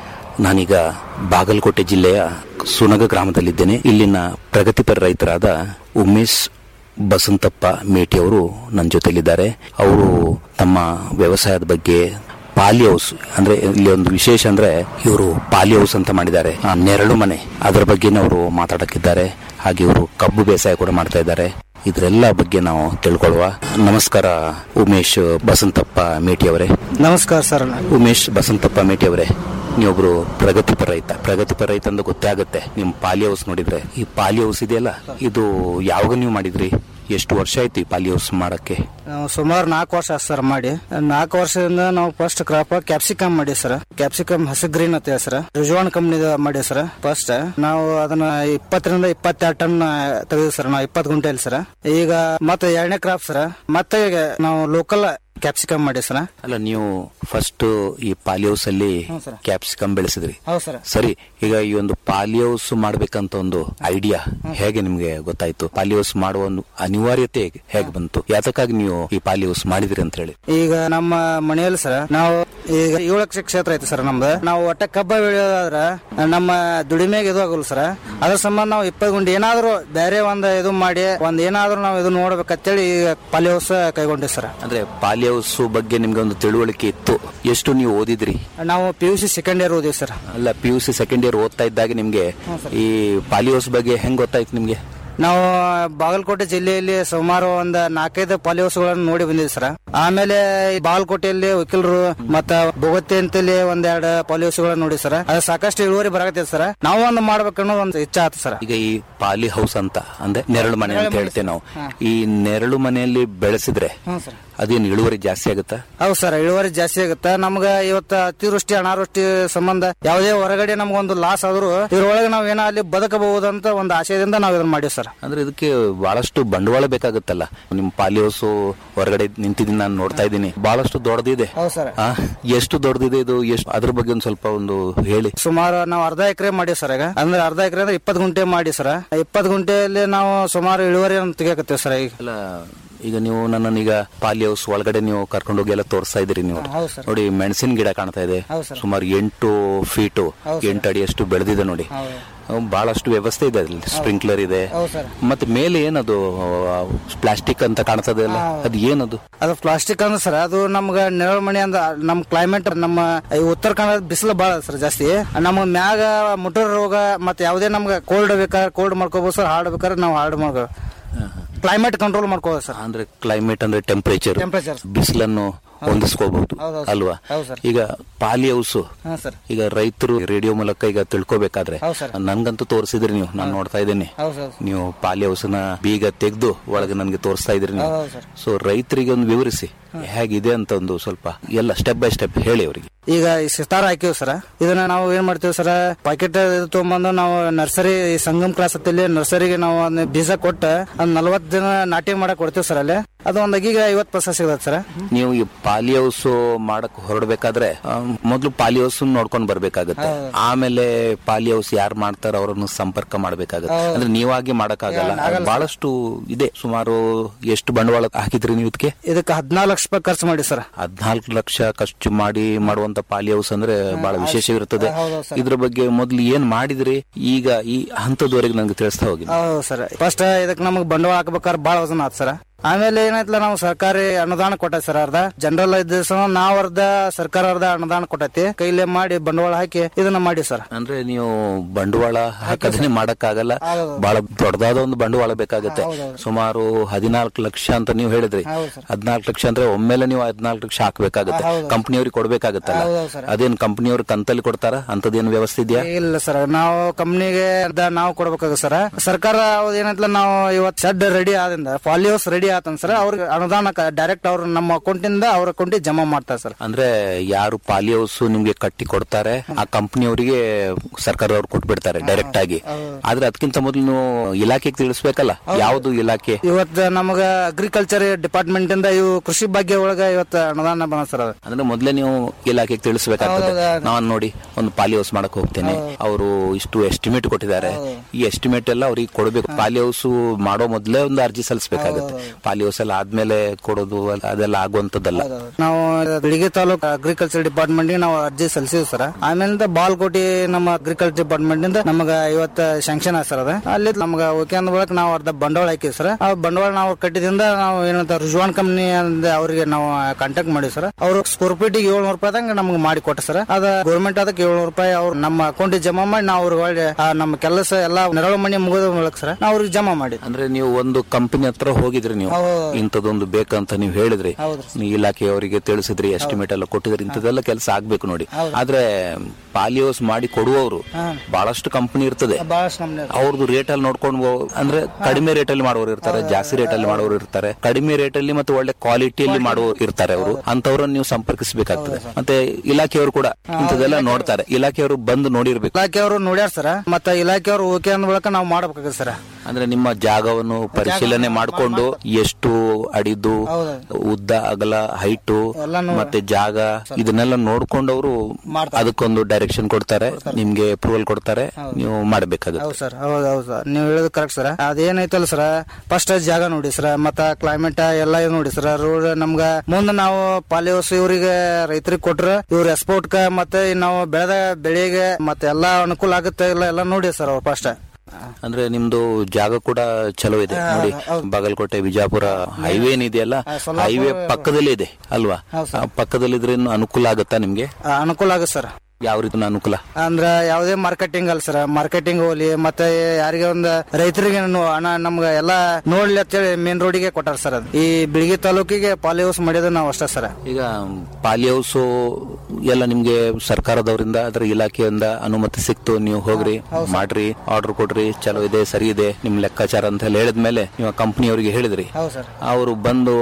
ನಾನೀಗ ಬಾಗಲಕೋಟೆ ಜಿಲ್ಲೆಯ ಸುನಗ ಗ್ರಾಮದಲ್ಲಿದ್ದೇನೆ ಇಲ್ಲಿನ ಪ್ರಗತಿಪರ ರೈತರಾದ ಉಮೇಶ್ ಬಸಂತಪ್ಪ ಮೇಟಿ ಅವರು ನನ್ನ ಜೊತೆಲಿದ್ದಾರೆ ಅವರು ತಮ್ಮ ವ್ಯವಸಾಯದ ಬಗ್ಗೆ ಪಾಲಿ ಹೌಸ್ ಅಂದ್ರೆ ಇಲ್ಲಿ ಒಂದು ವಿಶೇಷ ಅಂದ್ರೆ ಇವರು ಪಾಲಿ ಹೌಸ್ ಅಂತ ಮಾಡಿದ್ದಾರೆ ಆ, ನೆರಳು ಮನೆ ಅದರ ಬಗ್ಗೆನೇ ಅವರು ಮಾತಾಡಕ್ಕಿದ್ದಾರೆ ಹಾಗೆ ಇವರು ಕಬ್ಬು ಬೇಸಾಯ ಕೂಡ ಮಾಡ್ತಾ ಇದ್ದಾರೆ ಇದರೆಲ್ಲ ಬಗ್ಗೆ ನಾವು ತಿಳ್ಕೊಳ್ಳುವ ನಮಸ್ಕಾರ ಉಮೇಶ್ ಬಸಂತಪ್ಪ ಮೇಟಿ ಅವರೇ ನಮಸ್ಕಾರ ಸರ್ ಉಮೇಶ್ ಬಸಂತಪ್ಪ ಮೇಟಿ ಅವರೇ ನೀವೊಬ್ರು ಪ್ರಗತಿಪರ ರೈತ ಪ್ರಗತಿಪರ ರೈತ ಅಂತ ಗೊತ್ತೇ ಆಗುತ್ತೆ ನಿಮ್ ಪಾಲಿ ಹೌಸ್ ನೋಡಿದ್ರೆ ಈ ಪಾಲಿ ಹೌಸ್ ಇದೆಯಲ್ಲ ಇದು ಯಾವಾಗ ನೀವು ಮಾಡಿದ್ರಿ ಎಷ್ಟು ವರ್ಷ ಆಯ್ತು ಈ ಪಾಲಿ ಹೌಸ್ ಮಾಡಕ್ಕೆ ನಾವು ಸುಮಾರು ನಾಲ್ಕು ವರ್ಷ ಆಯ್ತು ಸರ್ ಮಾಡಿ ನಾಲ್ಕು ವರ್ಷದಿಂದ ನಾವು ಫಸ್ಟ್ ಕ್ರಾಪ್ ಕ್ಯಾಪ್ಸಿಕಮ್ ಮಾಡಿ ಸರ್ ಕ್ಯಾಪ್ಸಿಕಮ್ ಹಸಿ ಗ್ರೀನ್ ಅಂತ ಸರ್ ರಿಜ್ವಾನ್ ಕಂಪ್ನಿ ಮಾಡಿ ಸರ್ ಫಸ್ಟ್ ನಾವು ಅದನ್ನ ಇಪ್ಪತ್ತರಿಂದ ಇಪ್ಪತ್ತೆರಡು ಟನ್ ತೆಗೆದು ಸರ್ ನಾವು ಇಪ್ಪತ್ತು ಗುಂಟೆಯಲ್ಲಿ ಸರ್ ಈಗ ಮತ್ತೆ ಎರಡನೇ ಕ್ರಾಪ್ ಸರ್ ಮತ್ತೆ ಈಗ ನಾವು ಲೋಕಲ್ ಕ್ಯಾಪ್ಸಿಕಮ್ ಮಾಡಿ ಸರ್ ಅಲ್ಲ ನೀವು ಫಸ್ಟ್ ಈ ಪಾಲಿ ಹೌಸ್ ಅಲ್ಲಿ ಹ್ಞೂ ಸರ್. ಕ್ಯಾಪ್ಸಿಕಮ್ ಬೆಳೆಸಿದ್ರಿ ಹೌದು ಸರ್ ಸರಿ ಈಗ ಈ ಒಂದು ಪಾಲಿ ಹೌಸ್ ಮಾಡ್ಬೇಕಂತ ಒಂದು ಐಡಿಯಾ ಹೇಗೆ ನಿಮ್ಗೆ ಗೊತ್ತಾಯ್ತು ಪಾಲಿ ಹೌಸ್ ಮಾಡುವ ಒಂದು ಅನಿವಾರ್ಯತೆ ಹೇಗೆ- ಹೇಗೆ ಬಂತು ಯಾತಕ್ಕಾಗಿ ನೀವು ಈ ಪಾಲಿ ಹೌಸ್ ಮಾಡಿದ್ರಿ ಅಂತ ಹೇಳಿ ಈಗ ನಮ್ಮ ಮನೆಯಲ್ಲಿ ಸರ್ ನಾವು ಈಗ ಏಳು ಲಕ್ಷ ಕ್ಷೇತ್ರ ಐತಿ ಸರ್ ನಮ್ದು ನಾವು ಒಟ್ಟ ಕಬ್ಬ ಬೆಳೆಯೋದಾದ್ರ ನಮ್ಮ ದುಡಿಮೆಗೆ ಇದು ಆಗೋಲ್ಲ ಸರ್ ಅದ್ರ ಸಂಬಂಧ ನಾವು ಇಪ್ಪತ್ತು ಗುಂಡಿ ಏನಾದ್ರು ಬೇರೆ ಒಂದ್ ಇದು ಮಾಡಿ ಒಂದ್ ಏನಾದ್ರು ನಾವು ಇದು ನೋಡ್ಬೇಕಂತೇಳಿ ಈಗ ಪಾಲಿ ಹೌಸ್ ಕೈಗೊಂಡಿವಿ ಸರ್ ಅಂದ್ರೆ ಪಾಲಿ ಹೌಸ್ ಬಗ್ಗೆ ನಿಮ್ಗೆ ಒಂದು ತಿಳುವಳಿಕೆ ಇತ್ತು ಎಷ್ಟು ನೀವು ಓದಿದ್ರಿ ನಾವು P U C second year ಓದಿವಿ ಸರ್ ಅಲ್ಲ P U C second year ಓದ್ತಾ ಇದ್ದಾಗ ನಿಮ್ಗೆ ಈ ಪಾಲಿ ಹೌಸ್ ಬಗ್ಗೆ ಹೆಂಗ್ ಗೊತ್ತಾಯ್ತು ನಿಮ್ಗೆ ನಾವು ಬಾಗಲಕೋಟೆ ಜಿಲ್ಲೆಯಲ್ಲಿ ಸುಮಾರು ಒಂದ್ ನಾಲ್ಕೈದು ಪಾಲಿ ಹೌಸ್ಗಳನ್ನು ನೋಡಿ ಬಂದಿದ್ವಿ ಸರ್ ಆಮೇಲೆ ಈ ಬಾಗಲಕೋಟೆಯಲ್ಲಿ ವಕೀಲರು ಮತ್ತ ಬೊಗತ್ತೆ ಅಂತಲ್ಲಿ ಒಂದೆರಡು ಪಾಲಿ ಹೌಸ್ಗಳನ್ನ ನೋಡಿ ಸರ್ ಅದು ಸಾಕಷ್ಟು ಇಳುವರಿ ಬರಾಕತ್ತೈತೆ ಸರ್ ನಾವು ಒಂದು ಮಾಡ್ಬೇಕನ್ನೋದು ಒಂದು ಇಚ್ಛೆ ಆಯ್ತು ಸರ್ ಈಗ ಈ ಪಾಲಿ ಹೌಸ್ ಅಂತ ಅಂದ್ರೆ ನೆರಳು ಮನೆ ಅಂತ ಹೇಳ್ತೇವೆ ನಾವು ಈ ನೆರಳು ಮನೆಯಲ್ಲಿ ಬೆಳೆಸಿದ್ರೆ ಹ್ಞೂ ಸರ್ ಅದೇನು ಇಳುವರಿ ಜಾಸ್ತಿ ಆಗುತ್ತಾ ಹೌದು ಸರ್ ಇಳುವರಿ ಜಾಸ್ತಿ ಆಗುತ್ತೆ ನಮ್ಗ ಇವತ್ತ ಅತಿವೃಷ್ಟಿ ಅನಾವೃಷ್ಟಿ ಸಂಬಂಧ ಯಾವುದೇ ಹೊರಗಡೆ ನಮ್ಗೊಂದು ಲಾಸ್ ಆದ್ರೂ ಇದ್ರೊಳಗೆ ನಾವ್ ಏನೋ ಅಲ್ಲಿ ಬದುಕಬಹುದಂತ ಒಂದು ಆಶಯದಿಂದ ನಾವ್ ಇದನ್ನ ಮಾಡಿವಿ ಸರ್ ಅಂದ್ರೆ ಇದಕ್ಕೆ ಬಹಳಷ್ಟು ಬಂಡವಾಳ ಬೇಕಾಗುತ್ತಲ್ಲ ನಿಮ್ ಪಾಲಿ ಹೌಸ್ ಹೊರಗಡೆ ನಿಂತಿದ್ದೀನಿ ನಾನು ನೋಡ್ತಾ ಇದ್ದೀನಿ ಬಹಳಷ್ಟು ದೊಡ್ಡದಿದೆ ಹೌದು ಸರ್ ಆ, ಎಷ್ಟು ದೊಡ್ಡದಿದೆ ಇದು ಎಷ್ಟು ಅದ್ರ ಬಗ್ಗೆ ಒಂದು ಸ್ವಲ್ಪ ಒಂದು ಹೇಳಿ ಸುಮಾರು ನಾವು ಅರ್ಧ ಎಕರೆ ಮಾಡಿ ಸರ್ ಈಗ ಅಂದ್ರೆ ಅರ್ಧ ಎಕರೆ ಅಂದ್ರೆ ಇಪ್ಪತ್ತು ಗುಂಟೆ ಮಾಡಿ ಸರ್ ಇಪ್ಪತ್ತು ಗುಂಟೆಯಲ್ಲಿ ನಾವು ಸುಮಾರು ಇಳುವರಿ ತೆಗಿಯಕತ್ತೀವಿ ಸರ್ ಈಗ ಅಲ್ಲ ಈಗ ನೀವು ನನ್ನನ್ನು ಈಗ ಪಾಲಿ ಹೌಸ್ ಒಳಗಡೆ ನೀವು ಕರ್ಕೊಂಡು ಹೋಗಿ ಎಲ್ಲ ತೋರಿಸ್ತಾ ಇದ್ದೀರಿ ನೀವು ಹೌದು ಸರ್ ನೋಡಿ ಮೆಣಸಿನ ಗಿಡ ಕಾಣ್ತಾ ಇದೆ ಹೌದು ಸರ್. ಸುಮಾರು ಎಂಟು ಫೀಟು ಹೌದು ಸರ್. ಎಂಟು ಅಡಿಯಷ್ಟು ಬೆಳೆದಿದೆ ನೋಡಿ ಹೌದು. ಅಹ್, ಬಹಳಷ್ಟು ವ್ಯವಸ್ಥೆ ಇದೆ ಅಲ್ಲಿ ಸ್ಪ್ರಿಂಕ್ಲರ್ ಇದೆ ಹೌದು ಸರ್ ಮತ್ತೆ ಮೇಲೆ ಏನದು ಪ್ಲಾಸ್ಟಿಕ್ ಅಂತ ಕಾಣ್ತದೆ ಅಲ್ಲ ಅದು ಏನದು ಅದು ಪ್ಲಾಸ್ಟಿಕ್ ಅಂದ್ರೆ ಸರ್ ಅದು ನಮ್ಗ ನೆರಳು ಮನೆ ಅಂದ ನಮ್ ಕ್ಲೈಮೇಟ್ ನಮ್ಮ ಈ ಉತ್ತರ ಕನ್ನಡ ಬಿಸಿಲು ಬಾಳ ಸರ್ ಜಾಸ್ತಿ ನಮ್ಗ ಮ್ಯಾಗ ಮುಟರ್ ರೋಗ ಮತ್ತೆ ಯಾವುದೇ ನಮ್ಗ ಕೋಲ್ಡ್ ಬೇಕಾದ್ರೆ ಕೋಲ್ಡ್ ಮಾಡ್ಕೋಬಹುದು ಸರ್ ಹಾರ್ಡ್ ಬೇಕಾದ್ರೆ ನಾವು ಹಾರ್ಡ್ ಮಾಡ್ಕೋ ಕ್ಲೈಮೇಟ್ ಕಂಟ್ರೋಲ್ ಮಾಡ್ಕೋಬಹುದು ಸರ್ ಅಂದ್ರೆ ಕ್ಲೈಮೇಟ್ ಅಂದ್ರೆ ಟೆಂಪರೇಚರ್ Temperature. ಬಿಸಿಲನ್ನು ಹೊಂದಿಸ್ಕೋಬಹುದು ಹೌದು, ಹೌದು. ಅಲ್ವಾ ಹೌದು ಸರ್. ಈಗ ಪಾಲಿ ಹೌಸ್ ಹಾ ಸರ್ ಈಗ ರೈತರು ರೇಡಿಯೋ ಮೂಲಕ ಈಗ ತಿಳ್ಕೊಬೇಕಾದ್ರೆ ಹೌದು ಸರ್. ನನ್ಗಂತೂ ತೋರಿಸಿದ್ರಿ ನೀವು ನಾನು ನೋಡ್ತಾ ಇದ್ದೀನಿ ಹೌದು ಸರ್ ನೀವು ಪಾಲಿ ಹೌಸ್ನ ಬೀಗ ತೆಗೆದು ಒಳಗೆ ನನಗೆ ತೋರಿಸ್ತಾ ಇದ್ರಿ ನೀವು ಹೌದು ಸರ್ ಸೊ ರೈತರಿಗೆ ಒಂದು ವಿವರಿಸಿ ಹೇಗಿದೆ ಅಂತ ಒಂದು ಸ್ವಲ್ಪ ಎಲ್ಲ ಸ್ಟೆಪ್ ಬೈ ಸ್ಟೆಪ್ ಹೇಳಿ ಅವರಿಗೆ ಈಗ ಈ ಸಿತಾರ ಹಾಕಿವಿ ಸರ್ ಇದನ್ನ ನಾವು ಏನ್ ಮಾಡ್ತೀವಿ ಸರ್ ಪಾಕೆಟ್ ಇದು ತಗೊಂಬಂದು ನಾವು ನರ್ಸರಿ ಈ ಸಂಗಮ್ ಕ್ಲಾಸ್ ಹತ್ತಲ್ಲಿ ನರ್ಸರಿಗೆ ನಾವು ಅದನ್ನ ಬೀಜ ಕೊಟ್ಟು ಒಂದ್ ನಲ್ವತ್ ದಿನ ನಾಟಿ ಮಾಡಕ್ ಕೊಡ್ತೀವಿ ಸರ್ ಅಲ್ಲಿ ಅದು ಒಂದ್ ಅಗಿಗೆ ಐವತ್ ಪರ್ಸೆಂಟ್ ಸಿಗತ್ತೆ ಸರ್ ನೀವು ಈ ಪಾಲಿ ಹೌಸ್ ಮಾಡಕ್ ಹೊರಡ್ಬೇಕಾದ್ರೆ ಆ, ಮೊದ್ಲು ಪಾಲಿ ಹೌಸ್ ನೋಡ್ಕೊಂಡ್ ಬರ್ಬೇಕಾಗತ್ತೆ ಹೌದು. ಆಮೇಲೆ ಪಾಲಿ ಹೌಸ್ ಯಾರು ಮಾಡ್ತಾರ ಅವರನ್ನು ಸಂಪರ್ಕ ಮಾಡ್ಬೇಕಾಗತ್ತೆ ಹೌದು. ಅಂದ್ರೆ ನೀವಾಗಿ ಮಾಡಕ್ಕಾಗಲ್ಲ ಆಗಲ್ಲ ಸರ್. ಬಹಳಷ್ಟು ಇದೆ ಸುಮಾರು ಎಷ್ಟು ಬಂಡವಾಳ ಹಾಕಿದ್ರಿ ನೀವು ಇದಕ್ಕೆ ಇದಕ್ಕೆ ಹದಿನಾಲ್ಕು ಲಕ್ಷ ರೂಪಾಯಿ ಖರ್ಚು ಮಾಡಿ ಸರ್ ಹದ್ನಾಲ್ಕು ಲಕ್ಷ ಖರ್ಚು ಮಾಡಿ ಮಾಡುವಂತ ಪಾಲಿ ಹೌಸ್ ಅಂದ್ರೆ ಬಹಳ ವಿಶೇಷ ಇರ್ತದೆ ಹೌದು ಸರ್. ಇದ್ರ ಬಗ್ಗೆ ಮೊದ್ಲು ಏನ್ ಮಾಡಿದ್ರಿ ಈಗ ಈ ಹಂತದವರೆಗೆ ನಂಗೆ ತಿಳಿಸ್ತಾ ಹೋಗಿ ಹೌದು ಸರ್ ಫಸ್ಟ್ ಇದಕ್ಕೆ ನಮಗೆ ಬಂಡವಾಳ ಹಾಕ್ಬೇಕಾದ್ರೆ ಬಾಳ ವಜನ ಆತ್ ಸರ್ ಆಮೇಲೆ ಏನಾಯ್ತಲ್ಲ ನಾವು ಸರ್ಕಾರಿ ಅನುದಾನ ಕೊಟ್ಟೈತಿ ಸರ್ ಅರ್ಧ ಜನರಲ್ ಇದ್ದ ನಾವ್ ಅರ್ಧ ಸರ್ಕಾರ ಅರ್ಧ ಅನುದಾನ ಕೊಟ್ಟೈತಿ ಕೈಲೇ ಮಾಡಿ ಬಂಡವಾಳ ಹಾಕಿ ಇದನ್ನ ಮಾಡಿ ಸರ್ ಅಂದ್ರೆ ನೀವು ಬಂಡವಾಳ ಹಾಕದೇನೆ ಮಾಡಕ್ಕಾಗಲ್ಲ ಬಹಳ ದೊಡ್ಡದಾದ ಒಂದು ಬಂಡವಾಳ ಬೇಕಾಗುತ್ತೆ ಸುಮಾರು ಹದಿನಾಲ್ಕು ಲಕ್ಷ ಅಂತ ನೀವು ಹೇಳಿದ್ರಿ ಹೌದು ಸರ್. ಹದಿನಾಲ್ಕು ಲಕ್ಷ ಅಂದ್ರೆ ಒಮ್ಮೆಲೆ ನೀವು ಹದಿನಾಲ್ಕು ಲಕ್ಷ ಹಾಕ್ಬೇಕಾಗತ್ತೆ ಹೌದು. ಕಂಪನಿಯವ್ರಿಗೆ ಕೊಡ್ಬೇಕಾಗತ್ತಲ್ಲ ಹೌದು ಸರ್. ಅದೇನ್ ಕಂಪನಿಯವ್ರು ಕಂತಲ್ಲಿ ಕೊಡ್ತಾರ ಅಂತದೇನು ವ್ಯವಸ್ಥೆ ಇದೆಯಾ ಇಲ್ಲ ಸರ್ ನಾವು ಕಂಪ್ನಿಗೆ ನಾವು ಕೊಡ್ಬೇಕಾಗ ಸರ್ ಸರ್ಕಾರ ಏನಂತಲ್ಲ ನಾವು ಇವತ್ತು ಶೆಡ್ ರೆಡಿ ಆದಿಂದ ಪಾಲಿ ಹೌಸ್ ರೆಡಿ ಆತನ್ ಸರ್ ಅವ್ರಿಗೆ ಅನುದಾನ ಡೈರೆಕ್ಟ್ ಅವ್ರ ನಮ್ಮ ಅಕೌಂಟಿಂದ ಅವ್ರ ಅಕೌಂಟಿಗೆ ಜಮಾ ಮಾಡ್ತಾರೆ ಸರ್ ಅಂದ್ರೆ ಯಾರು ಪಾಲಿ ಹೌಸ್ ನಿಮ್ಗೆ ಕಟ್ಟಿ ಕೊಡ್ತಾರೆ ಆ ಕಂಪನಿಯವರಿಗೆ ಸರ್ಕಾರದವ್ರು ಕೊಟ್ಬಿಡ್ತಾರೆ ಡೈರೆಕ್ಟ್ ಆಗಿ ಆದ್ರೆ ಅದಕ್ಕಿಂತ ಮೊದಲು ನೀವು ಇಲಾಖೆಗೆ ತಿಳಿಸ್ಬೇಕಲ್ಲ ಯಾವ್ದು ಇಲಾಖೆ ಇವತ್ತು ನಮಗ ಅಗ್ರಿಕಲ್ಚರ್ ಡಿಪಾರ್ಟ್ಮೆಂಟ್ ಇಂದ ಇವು ಕೃಷಿ ಭಾಗ್ಯ ಒಳಗ ಇವತ್ತು ಅನುದಾನ ಬಂದ ಸರ್ ಅದು ಅಂದ್ರೆ ಮೊದ್ಲೇ ನೀವು ಇಲಾಖೆಗೆ ತಿಳಿಸ್ಬೇಕಾಗ್ತದೆ ಹೌದೌದು. ನಾನ್ ನೋಡಿ ಒಂದು ಪಾಲಿ ಹೌಸ್ ಮಾಡಕ್ ಹೋಗ್ತೇನೆ ಅವರು ಇಷ್ಟು ಎಸ್ಟಿಮೇಟ್ ಕೊಟ್ಟಿದ್ದಾರೆ ಈ ಎಸ್ಟಿಮೇಟ್ ಎಲ್ಲ ಅವ್ರಿಗೆ ಕೊಡಬೇಕು ಪಾಲಿ ಹೌಸ್ ಮಾಡೋ ಮೊದ್ಲೇ ಒಂದು ಅರ್ಜಿ ಸಲ್ಲಿಸಬೇಕಾಗುತ್ತೆ ಪಾಲಿ ಹೌಸ್ ಎಲ್ಲ ಆದ್ಮೇಲೆ ಕೊಡೋದು ಅಲ್ಲ- ಅದೆಲ್ಲ ಆಗುವಂತದ್ದಲ್ಲ ನಾವು ಬಿಳಿಗಿ ತಾಲೂಕು ಅಗ್ರಿಕಲ್ಚರ್ ಡಿಪಾರ್ಟ್ಮೆಂಟ್ ಗೆ ನಾವು ಅರ್ಜಿ ಸಲ್ಲಿಸಿವಿ ಸರ್ ಆಮೇಲಿಂದ ಬಾಲ್ಕೋಟಿ ನಮ್ಮ ಅಗ್ರಿಕಲ್ಚರ್ ಡಿಪಾರ್ಟ್ಮೆಂಟ್ ಇಂದ ನಮಗ ಇವತ್ತು ಸ್ಯಾಂಕ್ಷನ್ ಆಗ ಸರ್ ಅದ ಅಲ್ಲಿ ನಮಗ ಓಕೆ ಅಂದ ಬಳಿಕ ನಾವು ಅರ್ಧ ಬಂಡವಾಳ ಹಾಕಿವಿ ಸರ್ ಆ ಬಂಡವಾಳ ನಾವು ಕಟ್ಟಿದಿಂದ ನಾವು ಏನಂತ ರುಜ್ವಾನ್ ಕಂಪ್ನಿ ಅಂದ ಅವರಿಗೆ ನಾವು ಕಾಂಟ್ಯಾಕ್ಟ್ ಮಾಡಿವಿ ಸರ್ ಅವರು ಸ್ಕ್ವೇರ್ ಫೀಟ್ ಏಳ್ನೂರು ರೂಪಾಯಿದಂಗ ನಮ್ಗೆ ಮಾಡಿ ಕೊಟ್ಟ ಸರ್ ಅದ ಗೌರ್ಮೆಂಟ್ ಅದಕ್ಕೆ ಏಳ್ನೂರು ರೂಪಾಯಿ ಅವ್ರು ನಮ್ಮ ಅಕೌಂಟಿಗೆ ಜಮಾ ಮಾಡಿ ನಾವು ಅವ್ರಿಗೆ ಒಳ್ಳೆ ಆ ನಮ್ಮ ಕೆಲಸ ಎಲ್ಲ ನೆರಳು ಮನೆ ಮುಗಿದ ಮೂಲಕ ಸರ್ ನಾವು ಅವ್ರಿಗೆ ಜಮಾ ಮಾಡಿ ಅಂದ್ರೆ ನೀವು ಒಂದು ಕಂಪನಿ ಹತ್ರ ಹೋಗಿದ್ರಿ ನೀವು ಇಂಥದೊಂದು ಬೇಕಂತ ನೀವು ಹೇಳಿದ್ರಿ ನೀವು ಇಲಾಖೆಯವರಿಗೆ ತಿಳಿಸಿದ್ರಿ ಎಸ್ಟಿಮೇಟ್ ಎಲ್ಲ ಕೊಟ್ಟಿದ್ರಿ ಇಂಥದ್ದೆಲ್ಲ ಕೆಲಸ ಆಗ್ಬೇಕು ನೋಡಿ ಆದ್ರೆ ಪಾಲಿ ಹೌಸ್ ಮಾಡಿ ಕೊಡುವವರು ಬಹಳಷ್ಟು ಕಂಪನಿ ಇರ್ತದೆ ಬಹಳಷ್ಟು ನಮ್ನೆ ಅವ್ರದ್ದು ರೇಟ್ ಅಲ್ಲಿ ನೋಡ್ಕೊಂಡು ಹೋ- ಅಂದ್ರೆ ಕಡಿಮೆ ರೇಟ್ ಅಲ್ಲಿ ಮಾಡೋರು ಇರ್ತಾರೆ ಜಾಸ್ತಿ ರೇಟ್ ಅಲ್ಲಿ ಮಾಡೋರು ಇರ್ತಾರೆ ಕಡಿಮೆ ರೇಟ್ ಅಲ್ಲಿ ಮತ್ತೆ ಒಳ್ಳೆ ಕ್ವಾಲಿಟಿಯಲ್ಲಿ ಮಾಡುವವರು ಇರ್ತಾರೆ ಅವರು ಅಂತವ್ರನ್ನ ನೀವು ಸಂಪರ್ಕಿಸಬೇಕಾಗ್ತದೆ ಮತ್ತೆ ಇಲಾಖೆಯವರು ಕೂಡ ಇಂಥದ್ದೆಲ್ಲ ನೋಡ್ತಾರೆ ಇಲಾಖೆಯವರು ಬಂದು ನೋಡಿರ್ಬೇಕು ಇಲಾಖೆಯವರು ನೋಡ್ಯಾರ ಸರ್ ಮತ್ತ ಇಲಾಖೆಯವರು ಓಕೆ ಅಂದ ಬಳಿಕ ನಾವು ಮಾಡ್ಬೇಕಾಗತ್ತೆ ಸರ್ ಅಂದ್ರೆ ನಿಮ್ಮ ಜಾಗವನ್ನು ಪರಿಶೀಲನೆ ಮಾಡಿಕೊಂಡು ಎಷ್ಟು ಅಡಿದು ಉದ್ದ ಅಗಲ ಹೈಟು ಮತ್ತೆ ಜಾಗ ಇದನ್ನೆಲ್ಲ ನೋಡ್ಕೊಂಡು ಅವರು ಅದಕ್ಕೊಂದು ಡೈರೆಕ್ಷನ್ ಕೊಡ್ತಾರೆ ನಿಮ್ಗೆ ಅಪ್ರೂವಲ್ ಕೊಡ್ತಾರೆ ನೀವು ಮಾಡಬೇಕಾಗುತ್ತೆ ಹೌದು ಸರ್ ಹೌದು ಹೌದು ಸರ್ ನೀವು ಹೇಳೋದು ಕರೆಕ್ಟ್ ಸರ್ ಅದೇನೈತಲ್ಲ ಸರ್ ಫಸ್ಟ್ ಜಾಗ ನೋಡಿ ಸರ್ ಮತ್ತ ಕ್ಲೈಮೇಟ್ ಎಲ್ಲ ಇದು ನೋಡಿ ಸರ್ ರೋಡ್ ನಮ್ಗ ಮುಂದೆ ನಾವು ಪಾಲಿ ಹೌಸ್ ಇವ್ರಿಗೆ ರೈತರಿಗೆ ಕೊಟ್ರ ಇವ್ರ ಎಕ್ಸ್ಪೋರ್ಟ್ ಕ ಮತ್ತೆ ನಾವು ಬೆಳೆದ ಬೆಳೆಗೆ ಮತ್ತೆ ಎಲ್ಲಾ ಅನುಕೂಲ ಆಗುತ್ತೆ ಇಲ್ಲ ಎಲ್ಲ ನೋಡಿ ಸರ್ ಅವ್ರು ಫಸ್ಟ್ ಅಂದ್ರೆ ನಿಮ್ದು ಜಾಗ ಕೂಡ ಚಲೋ ಇದೆ ನೋಡಿ ಬಾಗಲಕೋಟೆ ವಿಜಾಪುರ ಹೈವೇ ಏನಿದೆಯಲ್ಲ ಹೈವೇ ಪಕ್ಕದಲ್ಲೇ ಇದೆ ಅಲ್ವಾ ಆ ಪಕ್ಕದಲ್ಲಿದ್ರೆ ಇನ್ನು ಅನುಕೂಲ ಆಗುತ್ತಾ ನಿಮ್ಗೆ ಅನುಕೂಲ ಆಗುತ್ತೆ ಸರ್ ಯಾವ ರೀತಿ ಅನುಕೂಲ ಅಂದ್ರ ಯಾವುದೇ ಮಾರ್ಕೆಟಿಂಗ್ ಅಲ್ಲ ಸರ್ ಮಾರ್ಕೆಟಿಂಗ್ ಹೋಗ್ಲಿ ಮತ್ತೆ ಯಾರಿಗೆ ಒಂದು ರೈತರಿಗೆ ನು- ಹಣ ನಮ್ಗ ಎಲ್ಲಾ ನೋಡ್ಲಿ ಅಂತೇಳಿ ಮೇನ್ ರೋಡಿಗೆ ಕೊಟ್ಟಾರ ಸರ್ ಅದು ಈ ಬಿಳಿಗಿ ತಾಲೂಕಿಗೆ ಪಾಲಿ ಹೌಸ್ ಮಾಡಿದ ನಾವು ಅಷ್ಟೇ ಸರ್ ಈಗ ಪಾಲಿ ಹೌಸ್ ಎಲ್ಲ ನಿಮ್ಗೆ ಸರ್ಕಾರದವರಿಂದ ಅದರ ಇಲಾಖೆಯಿಂದ ಅನುಮತಿ ಸಿಕ್ತು ನೀವು ಹೋಗ್ರಿ ಮಾಡ್ರಿ ಆರ್ಡರ್ ಕೊಡ್ರಿ ಚಲೋ ಇದೆ ಸರಿ ಇದೆ ನಿಮ್ ಲೆಕ್ಕಾಚಾರ ಅಂತ ಹೇಳಿ ಹೇಳಿದ್ಮೇಲೆ ನೀವು ಕಂಪನಿಯವರಿಗೆ ಹೇಳಿದ್ರಿ ಹೌದು ಸರ್ ಅವರು ಬಂದು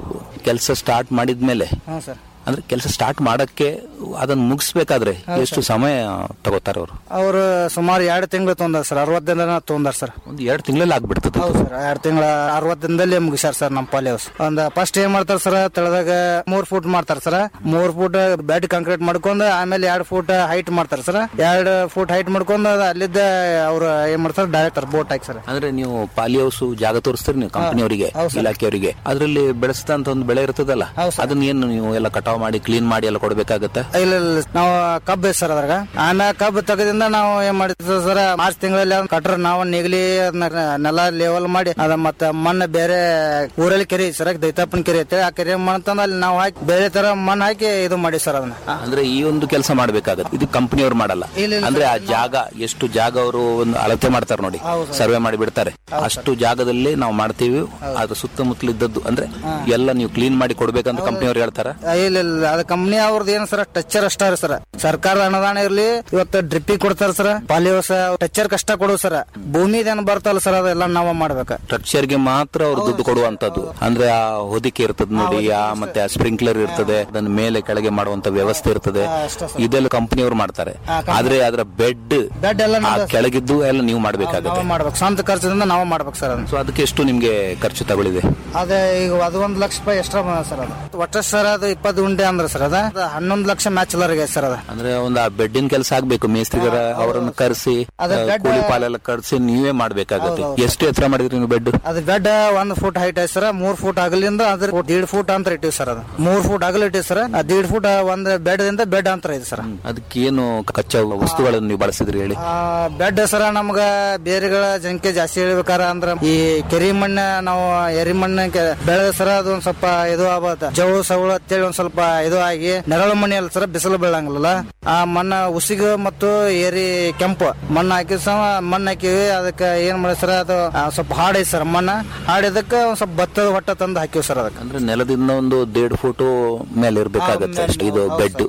ಕೆಲಸ ಸ್ಟಾರ್ಟ್ ಮಾಡಿದ್ಮೇಲೆ ಹ್ಞೂ ಸರ್ ಅಂದ್ರೆ ಕೆಲಸ ಸ್ಟಾರ್ಟ್ ಮಾಡಕ್ಕೆ ಅದನ್ನ ಮುಗಿಸ್ಬೇಕಾದ್ರೆ ಎಷ್ಟು ಸಮಯ ತಗೋತಾರೆ ಅವರು ಅವ್ರು ಸುಮಾರು ಎರಡು ತಿಂಗಳು ತೊಂದಾರ ಸರ್ ಅರವತ್ತು ದಿನ ತೊಂದಾರ ಸರ್ ಒಂದು ಎರಡು ತಿಂಗಳಲ್ಲಿ ಆಗ್ಬಿಡ್ತದೆ ಹೌದು ಸರ್ ಎರಡು ತಿಂಗಳ ಅರವತ್ತು ದಿನದಲ್ಲಿ ಮುಗಿಸ್ಯಾರ ಸರ್ ನಮ್ಮ ಪಾಲಿ ಹೌಸ್ ಒಂದ್ ಫಸ್ಟ್ ಏನ್ ಮಾಡ್ತಾರ ಸರ್ ತಳದಾಗ ಮೂರ್ ಫೂಟ್ ಮಾಡ್ತಾರ ಸರ್ ಮೂರ್ ಫೂಟ್ ಬ್ಯಾಡ್ ಕಾಂಕ್ರೀಟ್ ಮಾಡ್ಕೊಂಡು ಆಮೇಲೆ ಎರಡು ಫೂಟ್ ಹೈಟ್ ಮಾಡ್ತಾರ ಸರ್ ಎರಡು ಫೂಟ್ ಹೈಟ್ ಮಾಡ್ಕೊಂಡು ಅದ್ ಅಲ್ಲಿದ್ದ ಅವ್ರು ಏನ್ ಮಾಡ್ತಾರ ಡೈರೆಕ್ಟರ್ ಬೋಟ್ ಹಾಕಿ ಸರ್ ಅಂದ್ರೆ ನೀವು ಪಾಲಿ ಹೌಸ್ ಜಾಗ ತೋರಿಸ್ತೀರಿ ನೀವು ಕಂಪನಿಯವರಿಗೆ ಇಲಾಖೆಯವರಿಗೆ ಅದ್ರಲ್ಲಿ ಬೆಳೆಸಿದಂತ ಒಂದು ಬೆಳೆ ಇರ್ತದಲ್ಲ ಅದನ್ನ ಏನು ನೀವು ಎಲ್ಲ ಕಟಾವ್ ಮಾಡಿ ಕ್ಲೀನ್ ಮಾಡಿ ಎಲ್ಲ ಕೊಡ್ಬೇಕಾಗತ್ತೆ ಇಲ್ಲ ಇಲ್ಲ ನಾವು ಕಬ್ಬು ಐತ್ ಸರ್ ಅದ್ರಾಗ ಆಮೇಲೆ ಕಬ್ಬು ತೆಗದಿಂದ ನಾವು ಏನ್ ಮಾಡಿದ್ವಿ ಸರ್ ಮಾರ್ಚ್ ತಿಂಗಳಲ್ಲಿ ಅದನ್ನ ಕಟ್ರ ನಾವು ನಿಗಲಿ ಅದನ್ನ ನೆಲ ಲೆವೆಲ್ ಮಾಡಿ ಅದ ಮತ್ತ ಮಣ್ಣು ಬೇರೆ ಊರಲ್ಲಿ ಕೆರೆ ಐತಿ ಸರ್ ದೈತಾಪನ ಕೆರೆ ಐತೆ ಆ ಕೆರೆ ಮಣ್ಣು ಅಲ್ಲಿ ನಾವು ಹಾಕಿ ಬೇರೆ ತರ ಮಣ್ಣು ಹಾಕಿ ಇದು ಮಾಡಿ ಸರ್ ಅದನ್ನ ಅಂದ್ರೆ ಈ ಒಂದು ಕೆಲಸ ಮಾಡ್ಬೇಕಾಗತ್ತೆ ಇದು ಕಂಪನಿಯವ್ರು ಮಾಡಲ್ಲ ಅಂದ್ರೆ ಆ ಜಾಗ ಎಷ್ಟು ಜಾಗ ಅವರು ಒಂದು ಅಳತೆ ಮಾಡ್ತಾರೆ ನೋಡಿ ಸರ್ವೆ ಮಾಡಿ ಬಿಡ್ತಾರೆ ಅಷ್ಟು ಜಾಗದಲ್ಲಿ ನಾವು ಮಾಡ್ತೀವಿ ಅದ್ರ ಸುತ್ತಮುತ್ತಲು ಇದ್ದದ್ದು ಅಂದ್ರೆ ಎಲ್ಲ ನೀವು ಕ್ಲೀನ್ ಮಾಡಿ ಕೊಡ್ಬೇಕಂತ ಕಂಪನಿಯವ್ರು ಹೇಳ್ತಾರ ಇಲ್ಲ ಇಲ್ಲ ಅದ ಕಂಪ್ನಿ ಅವ್ರದ್ದು ಏನ್ ಸರ್ ಟಚ್ಚರ್ ಅಷ್ಟ ಸರ್ ಸರ್ಕಾರದ ಅನುದಾನ ಇರ್ಲಿ ಇವತ್ತು ಡ್ರಿಪ್ಪಿಗೆ ಕೊಡ್ತಾರ ಸರ್ ಪಾಲಿಯೋಸ ಟಚ್ಚರ್ ಕಷ್ಟ ಕೊಡು ಸರ್ ಭೂಮಿದೇನು ಬರ್ತಲ್ಲ ಸರ್ ಅದೆಲ್ಲ ನಾವ ಮಾಡ್ಬೇಕ ಸ್ಟ್ರಕ್ಚರ್ಗೆ ಮಾತ್ರ ಅವ್ರು ದುಡ್ಡು ಕೊಡುವಂತದ್ದು ಅಂದ್ರೆ ಆ ಹೊದಿಕೆ ಇರ್ತದೆ ನೋಡಿ ಆ ಮತ್ತೆ ಸ್ಪ್ರಿಂಕ್ಲರ್ ಇರ್ತದೆ ಅದನ್ನ ಮೇಲೆ ಕೆಳಗೆ ಮಾಡುವಂತ ವ್ಯವಸ್ಥೆ ಇರ್ತದೆ ಇದೆಲ್ಲ ಕಂಪನಿಯವರು ಮಾಡ್ತಾರೆ ಆದ್ರೆ ಅದರ ಬೆಡ್ ಬೆಡ್ ಎಲ್ಲ ಆ ಕೆಳಗಿದ್ದು ಎಲ್ಲ ನೀವು ಮಾಡ್ಬೇಕಾಗತ್ತೆ ನಾವ್ ಮಾಡ್ಬೇಕು ಸ್ವಂತ ಖರ್ಚದಿಂದ ನಾವು ಮಾಡ್ಬೇಕು ಸರ್ ಅದನ್ನ ಸೊ ಅದಕ್ಕೆ ಎಷ್ಟು ನಿಮ್ಗೆ ಖರ್ಚು ತಗೊಳ್ಳಿದೆ ಅದೇ ಈಗ ಅದು ಒಂದ್ ಲಕ್ಷ ರೂಪಾಯಿ ಎಕ್ಸ್ಟ್ರಾ ಬಂದ ಸರ್ ಅದು ಒಟ್ಟ ಸರ್ ಅದು ಇಪ್ಪತ್ತು ಉಂಡೆ ಅಂದ್ರೆ ಸರ್ ಅದ ಅದು ಹನ್ನೊಂದು ಲಕ್ಷ ಮ್ಯಾಚುಲರ್ಗೆ ಸರ್ ಅದ ಅಂದ್ರೆ ಒಂದು ಆ ಬೆಡ್ಡಿನ ಕೆಲಸ ಆಗ್ಬೇಕು ಮೇಸ್ತ್ರಿಗರ ಅವರನ್ನು ಕರೆಸಿ ಅದೇ bed- ಕೂಲಿ ಪಾಲೆಲ್ಲ ಕರೆಸಿ ನೀವೇ ಮಾಡ್ಬೇಕಾಗತ್ತೆ ಎಷ್ಟು ಎತ್ತರ ಮಾಡಿದ್ರಿ ನೀವು ಬೆಡ್ ಅದು ಬೆಡ್ ಒಂದ್ ಫುಟ್ ಹೈಟ್ ಐತೆ ಸರ್ ಮೂರ್ ಫುಟ್ ಅಗಲಿಂದ ಅದ್ರ ದೀಡ್ ಫುಟ್ ಅಂತ ಇಟ್ಟಿವಿ ಸರ್ ಅದು ಮೂರ್ ಫುಟ್ ಅಗಲ ಇಟ್ಟಿವಿ ಸರ್ ದೀಡ್ ಫುಟ್ ಒಂದ್ ಬೆಡ್ ದಿಂದ ಬೆಡ್ ಅಂತ ಇದೆ ಸರ್ ಅದಕ್ಕೆ ಏನು ಕಚ್ಚಾ ವಸ್ತುಗಳನ್ನು ನೀವು ಬಳಸಿದ್ರಿ ಹೇಳಿ ಬೆಡ್ ಸರ ನಮ್ಗ ಬೇರೆಗಳ ಜನಕ್ಕೆ ಜಾಸ್ತಿ ಹೇಳ್ಬೇಕಾರ ಅಂದ್ರ ಈ ಕೆರಿ ಮಣ್ಣ ನಾವು ಎರಿ ಮಣ್ಣ ಬೆಳೆದ ಸರ ಅದು ಒಂದ್ ಸ್ವಲ್ಪ ಇದು ಆಗತ್ತ ಜವು ಸವಳು ಅಂತೇಳಿ ಒಂದ್ ಸ್ವಲ್ಪ ಇದು ಆಗಿ ನೆರಳು ಮಣ್ಣಿ ಅಲ್ಲ ಸರ ಬಿಸಿಲು ಬೀಳಂಗಿಲ್ಲ ಆ ಮಣ್ಣ ಉಸಿಗು ಮತ್ತು ಏರಿ ಕೆಂಪು ಮಣ್ಣು ಹಾಕಿ ಸಹ ಮಣ್ಣು ಹಾಕಿವಿ ಅದಕ್ಕೆ ಏನ್ ಮಾಡಿ ಸರ್ ಅದು ಆ, ಸ್ವಲ್ಪ ಹಾಡೈತಿ ಸರ್ ಮಣ್ಣ ಹಾಡಿದಕ್ಕೆ ಒಂದ್ ಸ್ವಲ್ಪ ಭತ್ತದ ಹೊಟ್ಟ ತಂದು ಹಾಕಿವಿ ಸರ್ ಅದಕ್ಕೆ ಅಂದ್ರೆ ನೆಲದಿಂದ ಒಂದು ದೇಡ್ ಫುಟ್ ಮೇಲೆ ಇರ್ಬೇಕಾಗತ್ತೆ ಅಷ್ಟೇ ಇದು ಬೆಡ್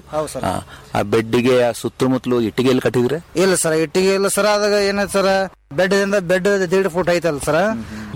ಆ ಬೆಡ್ಗೆ ಸುತ್ತಮುತ್ತಲು ಇಟ್ಟಿಗೆಯಲ್ಲಿ ಕಟ್ಟಿದ್ರೆ ಇಲ್ಲ ಸರ್ ಇಟ್ಟಿಗೆ ಇಲ್ಲ ಸರ್ ಅದಾಗ ಏನೈತೆ ಸರ್ ಬೆಡ್ ದಿಂದ ಬೆಡ್ ದೀಡ್ ಫುಟ್ ಐತಲ್ಲ ಸರ್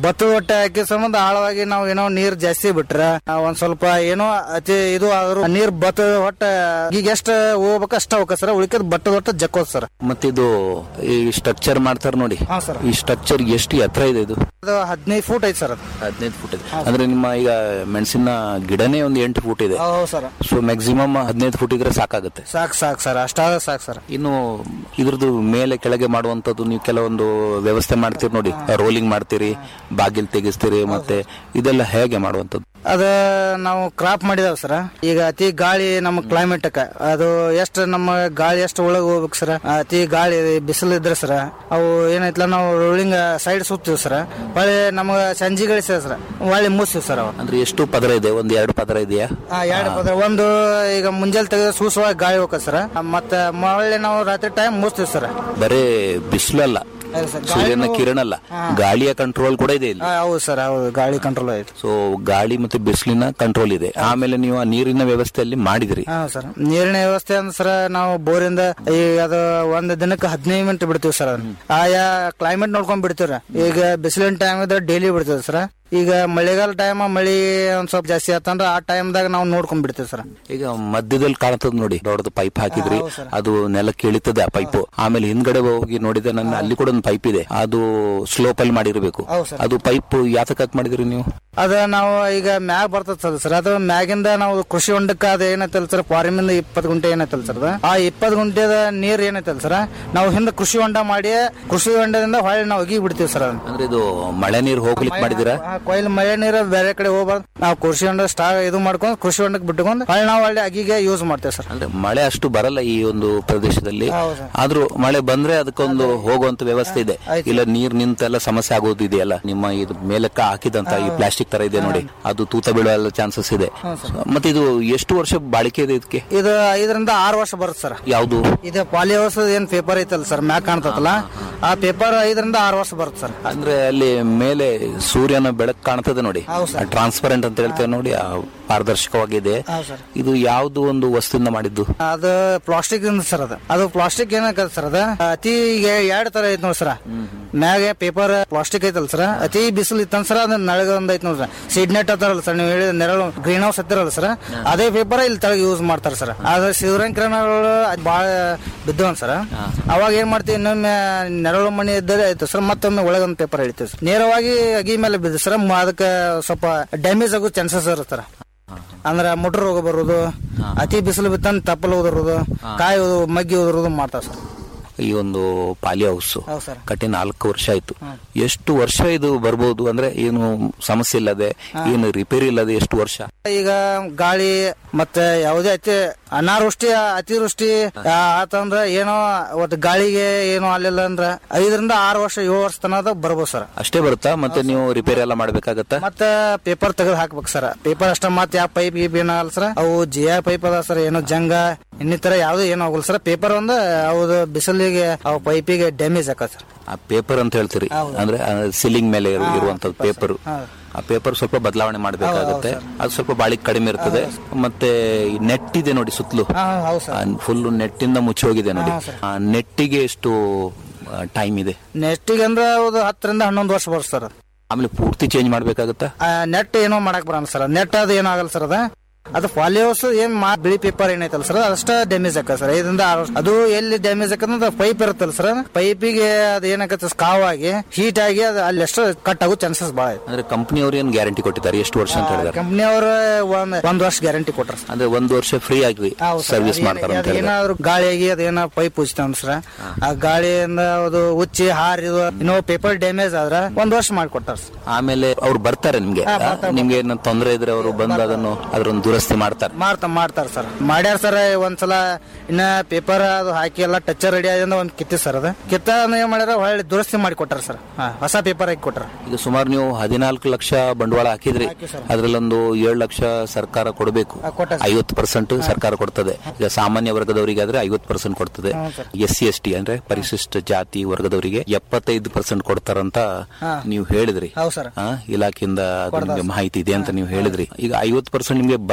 ಭತ್ತದ ಹೊಟ್ಟೆ ಹಾಕಿ ಸಂಬಂಧ ಆಳವಾಗಿ ನಾವು ಏನೋ ನೀರ್ ಜಾಸ್ತಿ ಬಿಟ್ರ ಆ, ಒಂದ್ ಸ್ವಲ್ಪ ಏನೋ ಅತಿ ಇದು ಆದ್ರೂ ನೀರ್ ಭತ್ತದ ಹೊಟ್ಟೆ ಈಗ ಎಷ್ಟ ಹೋಗ್ಬೇಕು ಅಷ್ಟ ಹೋಗ ಸರ್ ಉಳಿಕದ್ ಭತ್ತದ ಹೊಟ್ಟೆ ಜಕ್ಕೋದ್ ಸರ್ ಮತ್ತಿದು ಈ ಸ್ಟ್ರಕ್ಚರ್ ಮಾಡ್ತಾರ ನೋಡಿ ಹಾ, ಸರ್. ಈ ಸ್ಟ್ರಕ್ಚರ್ ಎಷ್ಟು ಎತ್ತರ ಇದೆ ಇದು ಅದು ಹದಿನೈದು ಫೂಟ್ ಐತಿ ಸರ್ ಅದು ಹದಿನೈದು ಫುಟ್ ಇದೆ ಅಂದ್ರೆ ನಿಮ್ಮ ಈಗ ಮೆಣಸಿನ ಗಿಡನೇ ಒಂದು ಎಂಟು ಫುಟ್ ಇದೆ ಹೌದು ಸರ್ ಸೊ ಮ್ಯಾಕ್ಸಿಮಮ್ ಹದಿನೈದು ಫುಟ್ ಇದ್ರೆ ಸಾಕಾಗುತ್ತೆ ಸಾಕ್ ಸಾಕ್ ಸರ್ ಅಷ್ಟಾದ ಸಾಕ್ ಸರ್ ಇನ್ನು ಇದ್ರದ್ದು ಮೇಲೆ ಕೆಳಗೆ ಮಾಡುವಂತದ್ದು ನೀವು ಕೆಲವೊಂದು ವ್ಯವಸ್ಥೆ ಮಾಡ್ತೀರಿ ನೋಡಿ ರೋಲಿಂಗ್ ಮಾಡ್ತೀರಿ ಬಾಗಿಲ್ ತೆಗಿಸ್ತೀರಿ ಮತ್ತೆ ಇದೆಲ್ಲ ಹೇಗೆ ಮಾಡುವಂತದ್ದು ಅದ ನಾವು ಕ್ರಾಪ್ ಮಾಡಿದಾವ್ ಸರ್ ಈಗ ಅತಿ ಗಾಳಿ ನಮ್ಮ ಕ್ಲೈಮೇಟ್ ಅದು ಎಷ್ಟು ನಮ್ಮ ಗಾಳಿ ಎಷ್ಟು ಒಳಗೆ ಹೋಗ್ಬೇಕು ಸರ್ ಅತಿ ಗಾಳಿ ಬಿಸಿಲು ಇದ್ರೆ ಸರ್ ಅವು ಏನೈತ್ಲ ನಾವು ರೋಲಿಂಗ್ ಸೈಡ್ ಸುತ್ತೀವಿ ಸರ್ ಹೊಳೆ ನಮಗ ಸಂಜೆ ಗಳಿಸ್ತೇವೆ ಸರ್ ಹೊಳ್ಳಿ ಮುಸ್ತೀವಿ ಸರ್ ಅವ ಅಂದ್ರೆ ಎಷ್ಟು ಪದರ ಇದೆ ಒಂದ್ ಎರಡು ಪದರ ಇದೆಯಾ ಎರಡು ಪದ ಒಂದು ಈಗ ಮುಂಜಾನೆ ತೆಗೆದು ಸೂಸುವಾಗ ಗಾಳಿ ಹೋಗ್ತದೆ ಸರ್ ಮತ್ತೆ ಹೊಳ್ಳಿ ನಾವು ರಾತ್ರಿ ಟೈಮ್ ಮುಸ್ತೀವಿ ಸರ್ ಬರೇ ಬಿಸಿಲಲ್ಲ ಹೌದು ಸರ್. ಸೂರ್ಯನ ಗಾಳಿನೂ- ಕಿರಣ ಅಲ್ಲ ಹಾ. ಗಾಳಿಯ ಕಂಟ್ರೋಲ್ ಕೂಡ ಇದೆ ಇಲ್ಲಿ ಆ, ಹೌದು ಸರ್ ಹೌದು ಗಾಳಿ ಕಂಟ್ರೋಲ್ ಐತಿ ಸೊ ಗಾಳಿ ಮತ್ತೆ ಬಿಸಿಲಿನ ಕಂಟ್ರೋಲ್ ಇದೆ ಆಮೇಲೆ ನೀವು ಆ ನೀರಿನ ವ್ಯವಸ್ಥೆಯಲ್ಲಿ ಮಾಡಿದಿರಿ ಹಾ ಸರ್ ನೀರಿನ ವ್ಯವಸ್ಥೆ ಅಂದ್ರೆ ಸರ್ ನಾವು ಬೋರಿಂದ ಈಗ ಅದು ಒಂದ್ ದಿನಕ್ಕೆ ಹದಿನೈದು ಮಿನಿಟ್ ಬಿಡ್ತೀವಿ ಸರ್ ಅದನ್ನ ಆಯಾ ಕ್ಲೈಮೇಟ್ ನೋಡ್ಕೊಂಡ್ ಬಿಡ್ತೀವ್ರ ಈಗ ಬಿಸಿಲಿನ ಟೈಮ್ ಇದ್ರೆ ಡೈಲಿ ಬಿಡ್ತೀವಿ ಸರ್ ಈಗ ಮಳೆಗಾಲ ಟೈಮ್ ಮಳಿ ಒಂದ್ ಸ್ವಲ್ಪ ಜಾಸ್ತಿ ಆತಂದ್ರ ಆ ಟೈಮ್ದಾಗ ನಾವು ನೋಡ್ಕೊಂಡ್ ಬಿಡ್ತೀವಿ ಸರ್ ಈಗ ಮಧ್ಯದಲ್ಲಿ ಕಾಣ್ತದ ನೋಡಿ ದೊಡ್ಡದು ಪೈಪ್ ಹಾಕಿದ್ರಿ ಹೌದು ಸರ್. ಅದು ನೆಲಕ್ಕೆ ಇಳಿತದೆ ಆ ಪೈಪ್ ಆಮೇಲೆ ಹಿಂದ್ಗಡೆ ಹೋಗಿ ನೋಡಿದೆ ನನ್ನ ಅಲ್ಲಿ ಕೂಡ ಒಂದು ಪೈಪ್ ಇದೆ ಅದು ಸ್ಲೋಪ್ ಅಲ್ಲಿ ಮಾಡಿರ್ಬೇಕು ಹೌದು ಸರ್. ಅದು ಪೈಪ್ ಯಾತಕ್ ಮಾಡಿದ್ರಿ ನೀವು ಅದ ನಾವು ಈಗ ಮ್ಯಾಗ್ ಬರ್ತದ ಸರ್ ಅದು ಮ್ಯಾಗಿಂದ ನಾವು ಕೃಷಿ ಹೊಂಡಕ್ಕ ಅದ ಏನೈತಲ್ ಸರ್ ಫಾರಿಮಿಂದ ಇಪ್ಪತ್ತು ಗುಂಟೆ ಏನೈತಲ್ ಸರ್ ಅದು ಆ ಇಪ್ಪತ್ತು ಗುಂಟೆದ ನೀರ್ ಏನೈತಲ್ ಸರ್ ನಾವು ಹಿಂದೆ ಕೃಷಿ ಹೊಂಡ ಮಾಡಿ ಕೃಷಿ ಹೊಂಡದಿಂದ ಹೊಳ್ಳಿ ನಾವು ಒಗಿ ಬಿಡ್ತೀವಿ ಸರ್ ಅದನ್ನ ಅಂದ್ರೆ ಇದು ಮಳೆ ನೀರು ಹೋಗ್ಲಿಕ್ಕೆ ಮಾಡಿದಿರಾ ಆ ಕೊಯ್ಲು ಮಳೆ ನೀರು ಬೇರೆ ಕಡೆ ಹೋಗ್ಬಾರ್ದು ನಾವು ಕೃಷಿ ಹೊಂಡ ಸ್ಟಾ ಇದು ಮಾಡ್ಕೊಂಡು ಕೃಷಿ ಹೊಂಡಕ್ಕೆ ಬಿಟ್ಕೊಂಡು ಹೊಳ್ಳಿ ನಾವು ಅಲ್ಲಿ ಅಗಿಗೆ ಯೂಸ್ ಮಾಡ್ತೇವೆ ಸರ್ ಅಂದ್ರೆ ಮಳೆ ಅಷ್ಟು ಬರಲ್ಲ ಈ ಒಂದು ಪ್ರದೇಶದಲ್ಲಿ ಹೌದು ಸರ್. ಆದ್ರೂ ಮಳೆ ಬಂದ್ರೆ ಅದಕ್ಕೊಂದು ಹೋಗುವಂತ ವ್ಯವಸ್ಥೆ ಇದೆ ಇಲ್ಲ ನೀರ್ ನಿಂತೆಲ್ಲ ಸಮಸ್ಯೆ ಆಗೋದಿದೆಯಲ್ಲ ನಿಮ್ಮ ಇದು ಮೇಲಕ್ಕ ಹಾಕಿದಂತ ಈ ಪ್ಲಾಸ್ಟಿಕ್ ತರ ಇದೆ ನೋಡಿ ಅದು ತೂತ ಬೀಳುವ ಚಾನ್ಸಸ್ ಇದೆ ಮತ್ತೆ ಇದು ಎಷ್ಟು ವರ್ಷ ಬಾಳಿಕೆ ಇದೆ ಇದಕ್ಕೆ ಇದು ಐದರಿಂದ ಆರು ವರ್ಷ ಬರುತ್ತೆ ಸರ್ ಯಾವುದು ಇದು ಪಾಲಿ ಹೌಸ್ ಏನ್ ಪೇಪರ್ ಐತಲ್ಲ ಸರ್ ಮ್ಯಾಕ್ ಕಾಣ್ತದಲ್ಲ ಆ ಪೇಪರ್ ಐದರಿಂದ ಆರು ವರ್ಷ ಬರುತ್ತೆ ಸರ್ ಅಂದ್ರೆ ಅಲ್ಲಿ ಮೇಲೆ ಸೂರ್ಯನ ಬೆಳಕು ಕಾಣ್ತದೆ ನೋಡಿ ಹೌದು ಸರ್. ಟ್ರಾನ್ಸ್ಪರೆಂಟ್ ಅಂತ ಹೇಳ್ತೇವೆ ನೋಡಿ ಆ ಪಾರದರ್ಶಕವಾಗಿದೆ ಹೌದು ಸರ್ ಇದು ಯಾವ್ದು ಒಂದು ವಸ್ತುವಿಂದ ಮಾಡಿದ್ದು ಅದು ಪ್ಲಾಸ್ಟಿಕ್ ಸರ್ ಅದು ಅದು ಪ್ಲಾಸ್ಟಿಕ್ ಏನಕ್ಕದ ಸರ್ ಅದ ಅತಿ ಈಗ ಎರಡ್ ತರ ಐತ್ ನೋಡ್ ಸರ್ ಮ್ಯಾಗ ಪೇಪರ್ ಪ್ಲಾಸ್ಟಿಕ್ ಐತಲ್ ಸರ್ ಅತಿ ಬಿಸಿಲು ಇತ್ತಂದ್ ಸರ್ ಅದ್ ನಳಗ ಒಂದ್ ಐತ್ ನೋಡ್ರಿ ಸೀಡ್ ನೆಟ್ ಅತ್ತಾರಲ್ಲ ಸರ್ ನೀವು ಹೇಳಿದ ನೆರಳು ಗ್ರೀನ್ ಹೌಸ್ ಹತ್ತಿರಲ್ಲ ಸರ್ ಅದೇ ಪೇಪರ್ ಇಲ್ಲಿ ತೆಳಗೆ ಯೂಸ್ ಮಾಡ್ತಾರ ಸರ್ ಆದ್ರೆ ಸೂರ್ಯನ ಕಿರಣಗಳು ಅದ್ ಬಾಳ ಬಿದ್ದವನ್ ಸರ್ ಅವಾಗ ಏನ್ ಮಾಡ್ತೀವಿ ಇನ್ನೊಮ್ಮೆ ನೆರಳು ಮಣಿ ಇದ್ದರೆ ಆಯ್ತು ಸರ್ ಮತ್ತೊಮ್ಮೆ ಒಳಗೊಂದು ಪೇಪರ್ ಹಿಡಿತೀವಿ ಸರ್ ನೇರವಾಗಿ ಅಗಿ ಮೇಲೆ ಬಿದ್ದು ಸರ್ ಮ- ಅದಕ್ಕೆ ಸ್ವಲ್ಪ ಡ್ಯಾಮೇಜ್ ಆಗೋ ಚಾನ್ಸಸ್ ಇರುತ್ತೆ ಸರ್ ಅಂದ್ರ ಮುಟ್ರ ರೋಗ ಬರೋದು ಅತಿ ಬಿಸಿಲು ಬಿತ್ತಂದ್ ತಪ್ಪಲು ಉದುರೋದು ಕಾಯಿ ಉದು- ಮಗ್ಗಿ ಉದುರೋದು ಮಾಡ್ತಾವ ಸರ್ ಈ ಒಂದು ಪಾಲಿ ಹೌಸ್ ಹೌದು ಸರ್ ಕಟ್ಟಿ ನಾಲ್ಕು ವರ್ಷ ಆಯ್ತು ಎಷ್ಟು ವರ್ಷ ಇದು ಬರ್ಬೋದು ಅಂದ್ರೆ ಏನು ಸಮಸ್ಯೆ ಇಲ್ಲದೆ ಏನು ರಿಪೇರಿ ಇಲ್ಲದೆ ಎಷ್ಟು ವರ್ಷ ಈಗ ಗಾಳಿ ಮತ್ತೆ ಯಾವುದೇ ಅತಿ ಅನಾವೃಷ್ಟಿ ಅತಿವೃಷ್ಟಿ ಆ- ಆತಂದ್ರ ಏನೋ ಒಟ್ಟು ಗಾಳಿಗೆ ಏನೋ ಅಲ್ಲಿಲ್ಲ ಅಂದ್ರ ಐದರಿಂದ ಆರು ವರ್ಷ ಏಳು ವರ್ಷ ತನಕ ಬರ್ಬೋದು ಸರ್ ಅಷ್ಟೇ ಬರುತ್ತಾ ಮತ್ತೆ ನೀವು ರಿಪೇರಿ ಎಲ್ಲ ಮಾಡ್ಬೇಕಾಗತ್ತಾ ಮತ್ತ ಪೇಪರ್ ತೆಗೆದು ಹಾಕ್ಬೇಕು ಸರ್ ಪೇಪರ್ ಅಷ್ಟ ಮತ್ತೆ ಯಾವ ಪೈಪ್ ಗೀಪ್ ಏನಾಗಲ್ಲ ಸರ್ ಅವು ಜಿಯಾ ಪೈಪ್ ಅದ ಸರ್ ಏನೋ ಜಂಗ ಇನ್ನಿತರ ಯಾವ್ದು ಏನೂ ಆಗಲ್ಲ ಸರ್ ಪೇಪರ್ ಒಂದು ಅವ್ದು ಬಿಸಿಲಿಗೆ ಅವು ಪೈಪಿಗೆ ಡ್ಯಾಮೇಜ್ ಆಕತ್ ಸರ್ ಆ ಪೇಪರ್ ಅಂತ ಹೇಳ್ತೀರಿ ಅಂದ್ರೆ ಸೀಲಿಂಗ್ ಮೇಲೆ ಇರು- ಇರುವಂತದ್ದು ಪೇಪರ್ ಆ ಪೇಪರ್ ಸ್ವಲ್ಪ ಬದಲಾವಣೆ ಮಾಡಬೇಕಾಗುತ್ತೆ ಅದು ಸ್ವಲ್ಪ ಬಾಳಿಕೆ ಕಡಿಮೆ ಇರ್ತದೆ ಮತ್ತೆ ನೆಟ್ ಇದೆ ನೋಡಿ ಸುತ್ತಲೂ ಹೌದು ಸರ್ ಫುಲ್ ನೆಟ್ಟಿಂದ ಮುಚ್ಚಿ ಹೋಗಿದೆ ನೋಡಿ ಆ ನೆಟ್ಟಿಗೆ ಎಷ್ಟು ಟೈಮ್ ಇದೆ ನೆಕ್ಸ್ಟಿಗೆ ಅಂದ್ರೆ ಅದು ಹತ್ತರಿಂದ ಹನ್ನೊಂದು ವರ್ಷ ಬರುತ್ತೆ ಸರ್ ಆಮೇಲೆ ಪೂರ್ತಿ ಚೇಂಜ್ ಮಾಡ್ಬೇಕಾಗತ್ತಾ ನೆಟ್ ಏನೋ ಮಾಡಕ್ ಬರಲ್ಲ ಸರ್ ನೆಟ್ ಅದು ಏನೋ ಆಗಲ್ಲ ಸರ್ ಅದ ಅದು ಫಾಲಿಯೋಸ್ ಏನ್ ಮಾ ಬಿಳಿ ಪೇಪರ್ ಏನೈತಲ್ಲ ಸರ್ ಅದಷ್ಟ ಡ್ಯಾಮೇಜ್ ಆಕ ಸರ್ ಐದರಿಂದ ಆರು ವರ್ಷ ಅದು ಎಲ್ಲಿ ಡ್ಯಾಮೇಜ್ ಆಕಂದ್ರೆ ಪೈಪ್ ಇರುತ್ತಲ್ಲ ಸರ್ ಪೈಪಿಗೆ ಅದು ಏನಾಗತ್ತೆ ಸ್ಕಾವ್ ಆಗಿ ಹೀಟ್ ಆಗಿ ಅದು ಅಲ್ಲಿ ಎಷ್ಟು ಕಟ್ ಆಗೋ ಚಾನ್ಸಸ್ ಭಾಳ ಐತೆ ಅಂದ್ರೆ ಕಂಪನಿಯವರು ಏನು ಗ್ಯಾರಂಟಿ ಕೊಟ್ಟಿದ್ದಾರೆ ಎಷ್ಟು ವರ್ಷ ಅಂತ ಹೇಳಿದಾರೆ ಕಂಪ್ನಿ ಅವರು ಒಂದ್ ಒಂದ್ ವರ್ಷ ಗ್ಯಾರಂಟಿ ಕೊಟ್ರ ಅಂದ್ರೆ ಒಂದು ವರ್ಷ ಫ್ರೀ ಆಗಿ ಸರ್ವಿಸ್ ಮಾಡ್ತಾರೆ ಅಂತ ಹೇಳಿದ್ರೆ ಏನಾದ್ರು ಗಾಳಿಯಾಗಿ ಅದೇನೋ ಪೈಪ್ ಉಚ್ತಾನ ಸರ್ ಆ ಗಾಳಿಯಿಂದ ಅದು ಉಚ್ಚಿ ಹಾರಿದು ಇನ್ನೋ ಪೇಪರ್ ಡ್ಯಾಮೇಜ್ ಆದ್ರ ಒಂದ್ ವರ್ಷ ಮಾಡಿಕೊಟ್ಟಾರ ಸರ್ ಆಮೇಲೆ ಅವ್ರು ಬರ್ತಾರೆ ನಿಮ್ಗೆ ಹಾ, ಬರ್ತಾರೆ, ನಿಮ್ಗೆ ಏನೋ ತೊಂದರೆ ಇದ್ರೆ ಅವರು ಬಂದು ಅದನ್ನು ಅದರೊಂದು ದುರಸ್ತಿ ಮಾಡ್ತಾರೆ ಮಾಡ್ತಾ ಮಾಡ್ತಾರ ಸರ್ ಮಾಡ್ಯಾರ ಸರ್ ಒಂದ್ಸಲ ಇನ್ನ ಪೇಪರ್ ಅದು ಹಾಕಿ ಎಲ್ಲ ಟಚರ್ ರೆಡಿ ಆದಿಂದ ಒಂದ್ ಕಿತ್ತಿ ಸರ್ ಅದು ಕಿತ್ತ ಏನ್ ಮಾಡ್ಯಾರ ಹೊಳ್ಳಿ ದುರಸ್ತಿ ಮಾಡಿ ಕೊಟ್ಟಾರ ಸರ್ ಹಾ, ಹೊಸ ಪೇಪರ್ ಹಾಕಿ ಕೊಟ್ಟಾರ ಈಗ ಸುಮಾರು ನೀವು ಹದಿನಾಲ್ಕು ಲಕ್ಷ ಬಂಡವಾಳ ಹಾಕಿದ್ರಿ ಅದ್ರಲ್ಲೊಂದು ಏಳು ಲಕ್ಷ ಸರ್ಕಾರ ಕೊಡಬೇಕು ಐವತ್ತು ಪರ್ಸೆಂಟ್ ಸರ್ಕಾರ ಕೊಡ್ತದೆ ಈಗ ಸಾಮಾನ್ಯ ವರ್ಗದವರಿಗೆ ಆದ್ರೆ ಐವತ್ತು ಪರ್ಸೆಂಟ್ ಕೊಡ್ತದೆ ಎಸ್ ಸಿ ಎಸ್ ಟಿ ಅಂದ್ರೆ ಪರಿಶಿಷ್ಟ ಜಾತಿ ವರ್ಗದವರಿಗೆ ಎಪ್ಪತ್ತೈದು ಪರ್ಸೆಂಟ್ ಕೊಡ್ತಾರಂತ ನೀವು ಹೇಳಿದ್ರಿ ಹೌದು ಸರ್ ಆ, ಇಲಾಖೆಯಿಂದ ಅದು ನಿಮ್ಗೆ ಮಾಹಿತಿ ಇದೆ ಅಂತ ನೀವು ಹೇಳಿದ್ರಿ ಈಗ ಐವತ್ತು ಪರ್ಸೆಂಟ್ ನಿಮ್ಗೆ ಬಂದ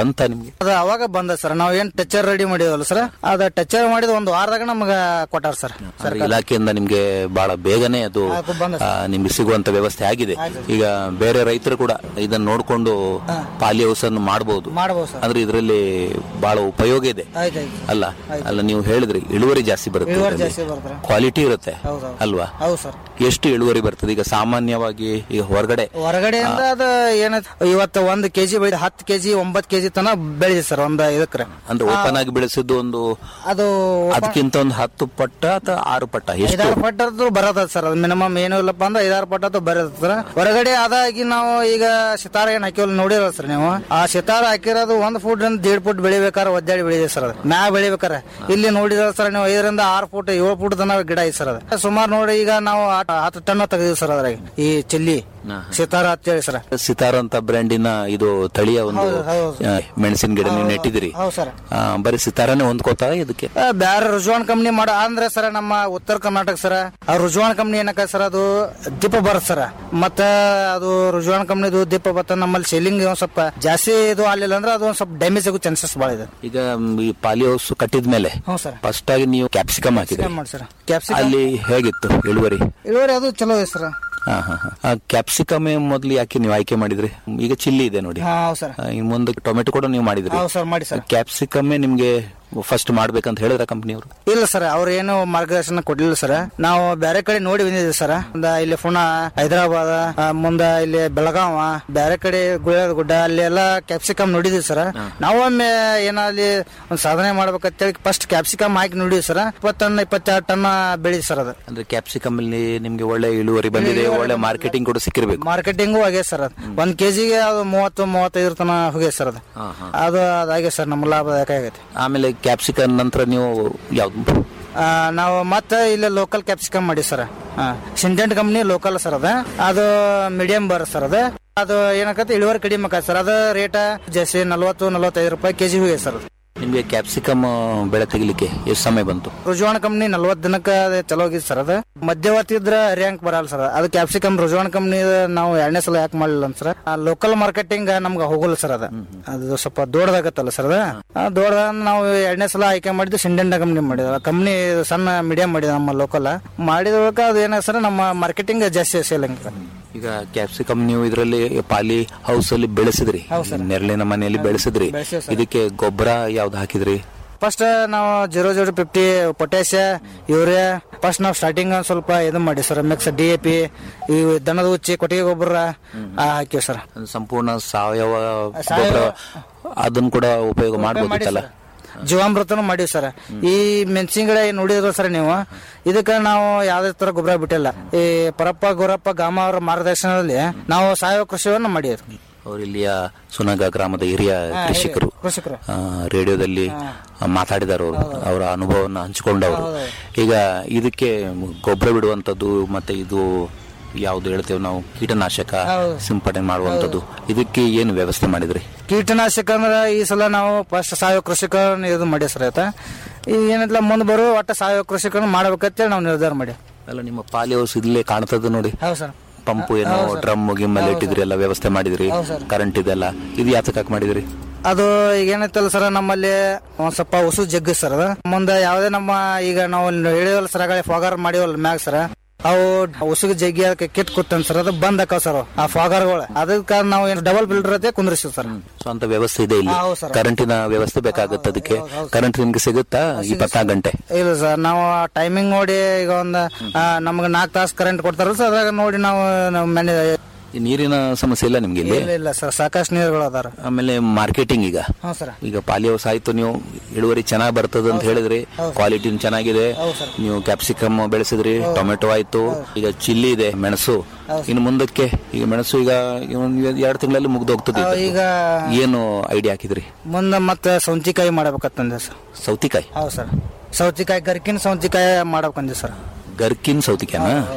ಬಂತ ನಿಮ್ಗೆ ಅದ ಅವಾಗ ಬಂದ ಸರ್ ನಾವ್ ಏನ್ ಟಚರ್ ರೆಡಿ ಮಾಡಿದವಲ್ಲ ಸರ್ ಅದ ಟಚರ್ ಮಾಡಿದ ಒಂದು ವಾರದಾಗ ನಮಗ ಕೊಟ್ಟಾರ ಸರ್ ಅಂದ್ರೆ ಇಲಾಖೆಯಿಂದ ನಿಮ್ಗೆ ಬಹಳ ಬೇಗನೆ ಅದು ಅದು ಬಂದ ಆ, ನಿಮ್ಗೆ ಸಿಗುವಂತ ವ್ಯವಸ್ಥೆ ಆಗಿದೆ ಈಗ ಬೇರೆ ರೈತರು ಕೂಡ ಇದನ್ನ ನೋಡ್ಕೊಂಡು ಪಾಲಿ ಹೌಸ್ ಅನ್ನು ಮಾಡಬಹುದು ಮಾಡಬಹುದು ಸರ್ ಅಂದ್ರೆ ಇದರಲ್ಲಿ ಬಹಳ ಉಪಯೋಗ ಇದೆ ಆಯ್ತಾಯ್ತು ಅಲ್ಲ ಅಲ್ಲ ನೀವು ಹೇಳಿದ್ರಿ ಇಳುವರಿ ಜಾಸ್ತಿ ಬರುತ್ತೆ ಇಳುವರಿ ಇದ್ರಲ್ಲಿ. ಜಾಸ್ತಿ ಬರ್ತಾರೆ ಕ್ವಾಲಿಟಿ ಇರುತ್ತೆ ಹೌದೌದು. ಅಲ್ವಾ ಹೌದು ಸರ್ ಎಷ್ಟು ಇಳುವರಿ ಬರ್ತದೆ ಈಗ ಸಾಮಾನ್ಯವಾಗಿ ಈಗ ಹೊರಗಡೆ ಹೊರಗಡೆಯಿಂದ ಅದ ಏನ ಇವತ್ತು ಒಂದ್ ಕೆಜಿ ಬೆಳೆದ ಹತ್ತು ಕೆಜಿ ಒಂಬತ್ ಕೆಜಿ ತನ ಬೆಳೆದಿದೆ ಸರ್ ಒಂದ್ ಇದಕ್ರೆ ಅಂದ್ರೆ ಓಪನ್ ಆಗಿ ಬೆಳೆಸಿದ್ದು ಒಂದು ಅದು ಅದಕ್ಕಿಂತ ಒಂದು ಹತ್ತು ಪಟ್ಟ ಅಥವಾ ಆರು ಪಟ್ಟ ಎಷ್ಟು ಐದಾರು ಪಟ್ಟದ್ದು ಬರೋದ ಸರ್ ಅದು ಮಿನಿಮಮ್ ಏನು ಇಲ್ಲಪ್ಪ ಅಂದ್ರೆ ಐದಾರು ಪಟ್ಟದ್ದು ಬರೋದ ಸರ್ ಹೊರಗಡೆ ಅದಾಗಿ ನಾವು ಈಗ ಸಿತಾರ ಏನ್ ಹಾಕಿವಲ್ಲ ನೋಡಿರಲ್ಲ ಸರ್ ನೀವು ಆ ಸಿತಾರ ಹಾಕಿರೋದು ಒಂದ್ ಫುಟ್ ಇಂದ ದೇಡ್ ಫುಟ್ ಬೆಳಿಬೇಕಾದ್ರೆ ಒದ್ದಾಡಿ ಬೆಳಿದೆ ಸರ್ ಅದು ಮ್ಯಾ ಬೆಳಿಬೇಕಾರೆ ಇಲ್ಲಿ ನೋಡಿದ್ರ ಸರ್ ನೀವು ಐದರಿಂದ ಆರು ಫುಟ್ ಏಳು ಫುಟ್ ತನಕ ಗಿಡ ಐತೆ ಸರ್ ಅದು ಸುಮಾರು ನೋಡಿ ಈಗ ನಾವು ಆ- ಹತ್ತು ಟನ್ ತೆಗೆದಿವಿ ಸರ್ ಅದ್ರಾಗ ಈ ಚಿಲ್ಲಿ ಸಿತಾರ ಅಂತೇಳಿ ಸರ್ ಸಿತಾರ್ ಅಂತ ಬ್ರ್ಯಾಂಡಿನ ಇದು ತಳಿಯ ಒಂದು ಹೌದು, ಹೌದು. ಆ, ಮೆಣಸಿನ ಗಿಡ ನೀವು ನೆಟ್ಟಿದಿರಿ ಹೌದು ಸರ್ ಆ, ಬರೀ ಸಿತಾರನೇ ಹೊಂದ್ಕೋತಾ ಇದಕ್ಕೆ ಆ, ಬ್ಯಾರೆ ರುಜುವಾನ್ ಕಂಪ್ನಿ ಮಾಡ ಅಂದ್ರೆ ಸರ ನಮ್ಮ ಉತ್ತರ ಕರ್ನಾಟಕ ಸರ ಆ ರುಜುವಾನ್ ಕಂಪ್ನಿ ಏನಕ್ಕ ಸರ್ ಅದು ದೀಪ ಬರುತ್ತೆ ಸರ ಮತ್ತ ಅದು ರುಜುವಾನ್ ಕಂಪ್ನಿದು ದೀಪ ಬತ್ತ ನಮ್ಮಲ್ಲಿ ಸೆಲ್ಲಿಂಗ್ ಒಂದ್ ಸ್ವಲ್ಪ ಜಾಸ್ತಿ ಇದು ಆಗ್ಲಿಲ್ಲ ಅಂದ್ರೆ ಅದು ಒಂದ್ ಸ್ವಲ್ಪ ಡ್ಯಾಮೇಜ್ ಆಗೋ ಚಾನ್ಸಸ್ ಭಾಳ ಇದೆ ಈಗ ಮ್, ಈ ಪಾಲಿ ಹೌಸ್ ಕಟ್ಟಿದ ಮೇಲೆ ಹ್ಞೂ ಸರ್ ಫಸ್ಟ್ ಆಗಿ ನೀವು ಕ್ಯಾಪ್ಸಿಕಮ್ ಹಾಕಿದ್ರಿ ಮಾಡಿ ಸರ್ ಕ್ಯಾಪ್ಸಿಕಮ್ ಅಲ್ಲಿ ಹೇಗಿತ್ತು ಇಳುವರಿ ಇಳುವರಿ ಅದು ಚಲೋ ಇದೆ ಸರ್ ಹಾ ಹಾ ಹಾ ಆ ಕ್ಯಾಪ್ಸಿಕಮ್ ಮೊದ್ಲು ಯಾಕೆ ನೀವು ಆಯ್ಕೆ ಮಾಡಿದ್ರಿ ಈಗ ಚಿಲ್ಲಿ ಇದೆ ನೋಡಿ ಹಾ ಹೌದು ಸರ್ ಆ, ಇನ್ ಮುಂದೆ ಟೊಮೆಟೊ ಕೂಡ ನೀವು ಮಾಡಿದ್ರಿ ಹೌದು ಸರ್ ಮಾಡಿ ಸರ್ ಕ್ಯಾಪ್ಸಿಕಮ್ಮೇ ನಿಮ್ಗೆ ಫಸ್ಟ್ ಮಾಡ್ಬೇಕಂತ ಹೇಳಿದ್ರ ಕಂಪ್ನಿಯವರು ಇಲ್ಲ ಸರ್ ಅವ್ರು ಏನು ಮಾರ್ಗದರ್ಶನ ಕೊಡ್ಲಿಲ್ಲ ಸರ್ ನಾವು ಬೇರೆ ಕಡೆ ನೋಡಿ ಬಂದಿದ್ದೀವಿ ಸರ್ ಒಂದ ಇಲ್ಲಿ ಪುನಾ ಹೈದರಾಬಾದ್ ಆ, ಮುಂದ ಇಲ್ಲಿ ಬೆಳಗಾವ ಬೇರೆ ಕಡೆ ಗುಳ್ಳ ಗುಡ್ಡ ಅಲ್ಲಿ ಎಲ್ಲ ಕ್ಯಾಪ್ಸಿಕಮ್ ನೋಡಿದೀವಿ ಸರ್ ನಾವೊಮ್ಮೆ ಏನಲ್ಲಿ ಒಂದ್ ಸಾಧನೆ ಮಾಡ್ಬೇಕಂತೇಳಿ ಫಸ್ಟ್ ಕ್ಯಾಪ್ಸಿಕಮ್ ಹಾಕಿ ನೋಡಿದ್ವಿ ಸರ್ ಇಪ್ಪತ್ತು ಟನ್ ಇಪ್ಪತ್ತೆರಡು ಟನ್ ಬೆಳೆದಿ ಸರ್ ಅದು ಅಂದ್ರೆ ಕ್ಯಾಪ್ಸಿಕಮ್ ಅಲ್ಲಿ ನಿಮ್ಗೆ ಒಳ್ಳೆ ಇಳುವರಿ ಬಂದಿದೆ ಒಳ್ಳೆ ಮಾರ್ಕೆಟಿಂಗ್ ಕೂಡ ಸಿಕ್ಕಿರ್ಬೇಕು ಮಾರ್ಕೆಟಿಂಗು ಆಗೇ ಸರ್ ಅದು ಒಂದ್ ಕೆಜಿಗೆ ಅದು ಮೂವತ್ತು ಮೂವತ್ತೈದು ತನ ಹೋಗಿದೆ ಸರ್ ಅದು ಅದು ಅದಾಗೆ ಸರ್ ನಮ್ಮ ಲಾಭದಾಯಕ ಆಗೈತೆ ಆಮೇಲೆ ಕ್ಯಾಪ್ಸಿಕಮ್ ನಂತರ ನೀವು ಯಾವ್ದು ಆ, ನಾವು ಮತ್ತೆ ಇಲ್ಲಿ ಲೋಕಲ್ ಕ್ಯಾಪ್ಸಿಕಮ್ ಮಾಡಿ sir Syngenta company local sir ಅದ ಅದು ಮೀಡಿಯಂ ಬರ್ ಸರ್ ಅದ ಅದು ಏನಕತ್ತೆ ಇಳುವರಿ ಕಡಿಮೆ ಆಕತ್ತೆ ಸರ್ ಅದ ರೇಟ್ ಜಾಸ್ತಿ ನಲ್ವತ್ತು ನಲ್ವತ್ತೈದು ರೂಪಾಯಿ ಕೆಜಿ ಹೋಗಿದೆ ಸರ್ ಅದು ನಿಮ್ಗೆ ಕ್ಯಾಪ್ಸಿಕಮ್ ಬೆಳೆ ತೆಗಿಲಿಕ್ಕೆ ಎಷ್ಟು ಸಮಯ ಬಂತು ರುಜುವಾನ್ ಕಂಪ್ನಿ ನಲ್ವತ್ತು ದಿನಕ್ಕೆ ಅದು ಚಲೋ ಹೋಗಿದ್ ಸರ್ ಅದು ಮಧ್ಯವರ್ತಿ ಇದ್ರ ರ್ಯಾಂಕ್ ಬರಲ್ಲ ಸರ್ ಅದು ಕ್ಯಾಪ್ಸಿಕಮ್ ರುಜುವಾನ್ ಕಂಪ್ನಿ ನಾವು ಎರಡನೇ ಸಲ ಯಾಕೆ ಮಾಡಲಿಲ್ಲ ಅಂತ ಸರ್ ಆ ಲೋಕಲ್ ಮಾರ್ಕೆಟಿಂಗ್ ನಮ್ಗೆ ಹೋಗಲ್ಲ ಸರ್ ಅದ ಅದು ಸ್ವಲ್ಪ ದೊಡ್ಡದಾಗತ್ತಲ್ಲ ಸರ್ ಅದ ಆ ದೊಡ್ಡದ ನಾವು ಎರಡನೇ ಸಲ ಆಯ್ಕೆ ಮಾಡಿದ್ದು ಸಿಂಡೆಂಡ ಕಂಪ್ನಿ ಮಾಡಿದ ಕಂಪ್ನಿ ಸಣ್ಣ ಮೀಡಿಯಂ ಮಾಡಿದ ನಮ್ಮ ಲೋಕಲ್ ಮಾಡಿದ ಬಳಿಕ ಅದು ಏನ ಸರ್ ನಮ್ಮ ಮಾರ್ಕೆಟಿಂಗ್ ಜಾಸ್ತಿ ಸೇಲಿಂಗ್ ಈಗ ಕ್ಯಾಪ್ಸಿಕಮ್ ನೀವು ಇದರಲ್ಲಿ ಪಾಲಿ ಹೌಸ್ ಅಲ್ಲಿ ಬೆಳೆಸಿದ್ರಿ ನೆರಳಿನ ಮನೆಯಲ್ಲಿ ಬೆಳೆಸಿದ್ರಿ ಬೆಳ್ಸಿವಿ ಸರ್. ಇದಕ್ಕೆ ಗೊಬ್ಬರ ಯಾವ್ದು ಹಾಕಿದ್ರಿ ಫಸ್ಟ್ ನಾವು zero zero fifty potash urea first ನಾವು ಸ್ಟಾರ್ಟಿಂಗ್ ಸ್ವಲ್ಪ ಇದು ಮಾಡಿ sir mix D A P ಈ ದನದ ಉಚ್ಚಿ ಕೊಟ್ಟಿಗೆ ಗೊಬ್ಬರ ಆ, ಹಾಕಿವಿ ಸರ್ ಅದು ಸಂಪೂರ್ಣ ಸಾವಯವ ಸಾವಯವ- ಗೊಬ್ಬರ ಅದನ್ನ ಕೂಡ ಉಪಯೋಗ ಮಾಡಬಹುದಿತ್ತಲ್ಲ ಜೀವಾಮೃತನು ಮಾಡಿವಿ ಸರ್ ಈ ಮೆಣಸಿನ ಗಿಡ ಏನ್ ನೋಡಿದ್ರು ಸರ್ ನೀವು ಇದಕ್ಕೆ ನಾವು ಯಾವ್ದೇ ತರ ಗೊಬ್ಬರ ಬಿಟ್ಟಿಲ್ಲ ಈ ಪರಪ್ಪ ಗುರಪ್ಪ ಗಾಮ ಅವರ ಮಾರ್ಗದರ್ಶನದಲ್ಲಿ ನಾವು ಸಾವಯವ ಕೃಷಿಯನ್ನು ಮಾಡಿದ್ವಿ ಅವ್ರು ಇಲ್ಲಿಯ ಸುನಗ ಗ್ರಾಮದ ಹಿರಿಯ ಕೃಷಿಕರು ಕೃಷಿಕರು ಆ, ರೇಡಿಯೋದಲ್ಲಿ ಮಾತಾಡಿದಾರೆ ಅವರು ಅವರ ಅನುಭವವನ್ನು ಹಂಚಿಕೊಂಡವರು ಈಗ ಇದಕ್ಕೆ ಗೊಬ್ಬರ ಬಿಡುವಂತದ್ದು ಮತ್ತೆ ಇದು ಯಾವ್ದು ಹೇಳ್ತೇವೆ ನಾವು ಕೀಟನಾಶಕ ಹೌದು. ಸಿಂಪಡಣೆ ಮಾಡುವಂತದ್ದು ಇದಕ್ಕೆ ಏನು ವ್ಯವಸ್ಥೆ ಮಾಡಿದ್ರಿ ಕೀಟನಾಶಕ ಅಂದ್ರೆ ಈ ಸಲ ನಾವು ಫಸ್ಟ್ ಸಾವಯವ ಕೃಷಿಕರನ್ನ ಇದು ಮಾಡಿ ಸರ್ ಆಯ್ತಾ ಈ ಏನಿಲ್ಲ ಮುಂದೆ ಬರೋ ಒಟ್ಟ ಸಾವಯವ ಕೃಷಿಕರನ್ನ ಮಾಡ್ಬೇಕಂತೇಳಿ ನಾವು ನಿರ್ಧಾರ ಮಾಡಿ ಅಲ್ಲ ನಿಮ್ಮ ಪಾಲಿ ಹೌಸ್ ಇಲ್ಲೇ ಕಾಣ್ತದ ನೋಡಿ ಹೌದು ಸರ್ ಪಂಪು ಏನೋ ಹೌದು ಸರ್. ಡ್ರಮ್ ಗಿಮ್ ಎಲ್ಲ ಇಟ್ಟಿದ್ರಿ ಎಲ್ಲ ವ್ಯವಸ್ಥೆ ಮಾಡಿದ್ರಿ ಹೌದು ಸರ್. ಕರೆಂಟ್ ಇದೆಲ್ಲ ಇದು ಯಾತಕ್ಕೆ ಮಾಡಿದ್ರಿ ಅದು ಈಗ ಏನೈತಲ್ಲ ಸರ್ ನಮ್ಮಲ್ಲಿ ಒಂದ್ ಸ್ವಲ್ಪ ಉಸು ಜಗ್ಗಿ ಸರ್ ಅದು ಮುಂದೆ ಯಾವುದೇ ನಮ್ಮ ಈಗ ನಾವು ಹೇಳಿವಲ್ಲ ಸರ್ ಆಗಲೇ ಫಾಗರ್ ಮಾಡಿವಲ್ಲ ಮ್ಯಾಗ ಸರ್ ಅವು ಉಸುಗ ಜಗ್ಗಿ ಅದಕ್ಕೆ ಕಿಟ್ ಕೂತನ್ ಸರ್ ಅದು ಬಂದ್ ಹಾಕವ್ ಸರ್ ಅವು, ಆ ಫಾಗರ್ಗಳು ಅದಕ್ಕೆ ನಾವು ಏನು ಡಬಲ್ ಫಿಲ್ಟರ್ ಐತೆ ಕುಂದ್ರಿಸ್ತೀವಿ ಸರ್ ಸ್ವಂತ ವ್ಯವಸ್ಥೆ ಇದೆ ಇಲ್ಲಿ ಹಾ, ಹೌದು ಸರ್. ಕರೆಂಟಿನ ವ್ಯವಸ್ಥೆ ಬೇಕಾಗುತ್ತೆ ಅದಕ್ಕೆ ಕರೆಂಟ್ ನಿಮ್ಗೆ ಸಿಗುತ್ತಾ ಇಪ್ಪತ್ನಾಲ್ಕು ಗಂಟೆ ಇಲ್ಲ ಸರ್ ನಾವು ಟೈಮಿಂಗ್ ನೋಡಿ ಈಗ ಒಂದು ನಮ್ಗೆ ನಾಲ್ಕು ತಾಸು ಕರೆಂಟ್ ಕೊಡ್ತಾರಲ್ಲ ಸರ್ ಅದ್ರಾಗ ನೋಡಿ ನಾವು ನಾವು ಮನೆ ಈ ನೀರಿನ ಸಮಸ್ಯೆ ಇಲ್ಲ ನಿಮ್ಗೆ ಇಲ್ಲಿ ಇಲ್ಲ ಇಲ್ಲ ಸರ್ ಸಾಕಷ್ಟು ನೀರುಗಳು ಅದಾರ ಆಮೇಲೆ ಮಾರ್ಕೆಟಿಂಗ್ ಈಗ ಹ್ಞೂ ಸರ್ ಈಗ ಪಾಲಿ ಹೌಸ್ ಆಯ್ತು ನೀವು ಇಳುವರಿ ಚೆನ್ನಾಗಿ ಬರ್ತದ ಅಂತ ಹೇಳಿದ್ರಿ ಕ್ವಾಲಿಟಿ ಚೆನ್ನಾಗಿದೆ ನೀವು ಕ್ಯಾಪ್ಸಿಕಮ್ ಬೆಳೆಸಿದ್ರಿ ಟೊಮೆಟೊ ಆಯ್ತು ಈಗ ಚಿಲ್ಲಿ ಇದೆ ಮೆಣಸು ಇನ್ನು ಮುಂದಕ್ಕೆ ಈಗ ಮೆಣಸು ಈಗ ಒಂದ್ ಎರಡು ತಿಂಗಳಲ್ಲಿ ಮುಗ್ದು ಹೋಗ್ತದೆ ಆ, ಇದು. ಈಗ ಏನು ಐಡಿಯಾ ಹಾಕಿದ್ರಿ ಮುಂದೆ ಮತ್ತೆ ಸೌಂತಿಕಾಯಿ ಮಾಡ್ಬೇಕಂತಂದೆ ಸರ್ ಸೌತಿಕಾಯಿ ಹೌದು ಸರ್ ಸೌತಿಕಾಯಿ ಗರ್ಕಿನ ಸೌತಿಕಾಯಿ ಮಾಡ್ಬೇಕಂದೆ ಸರ್ ಗರ್ಕಿನ್ ಸೌತಿಕಾಯನ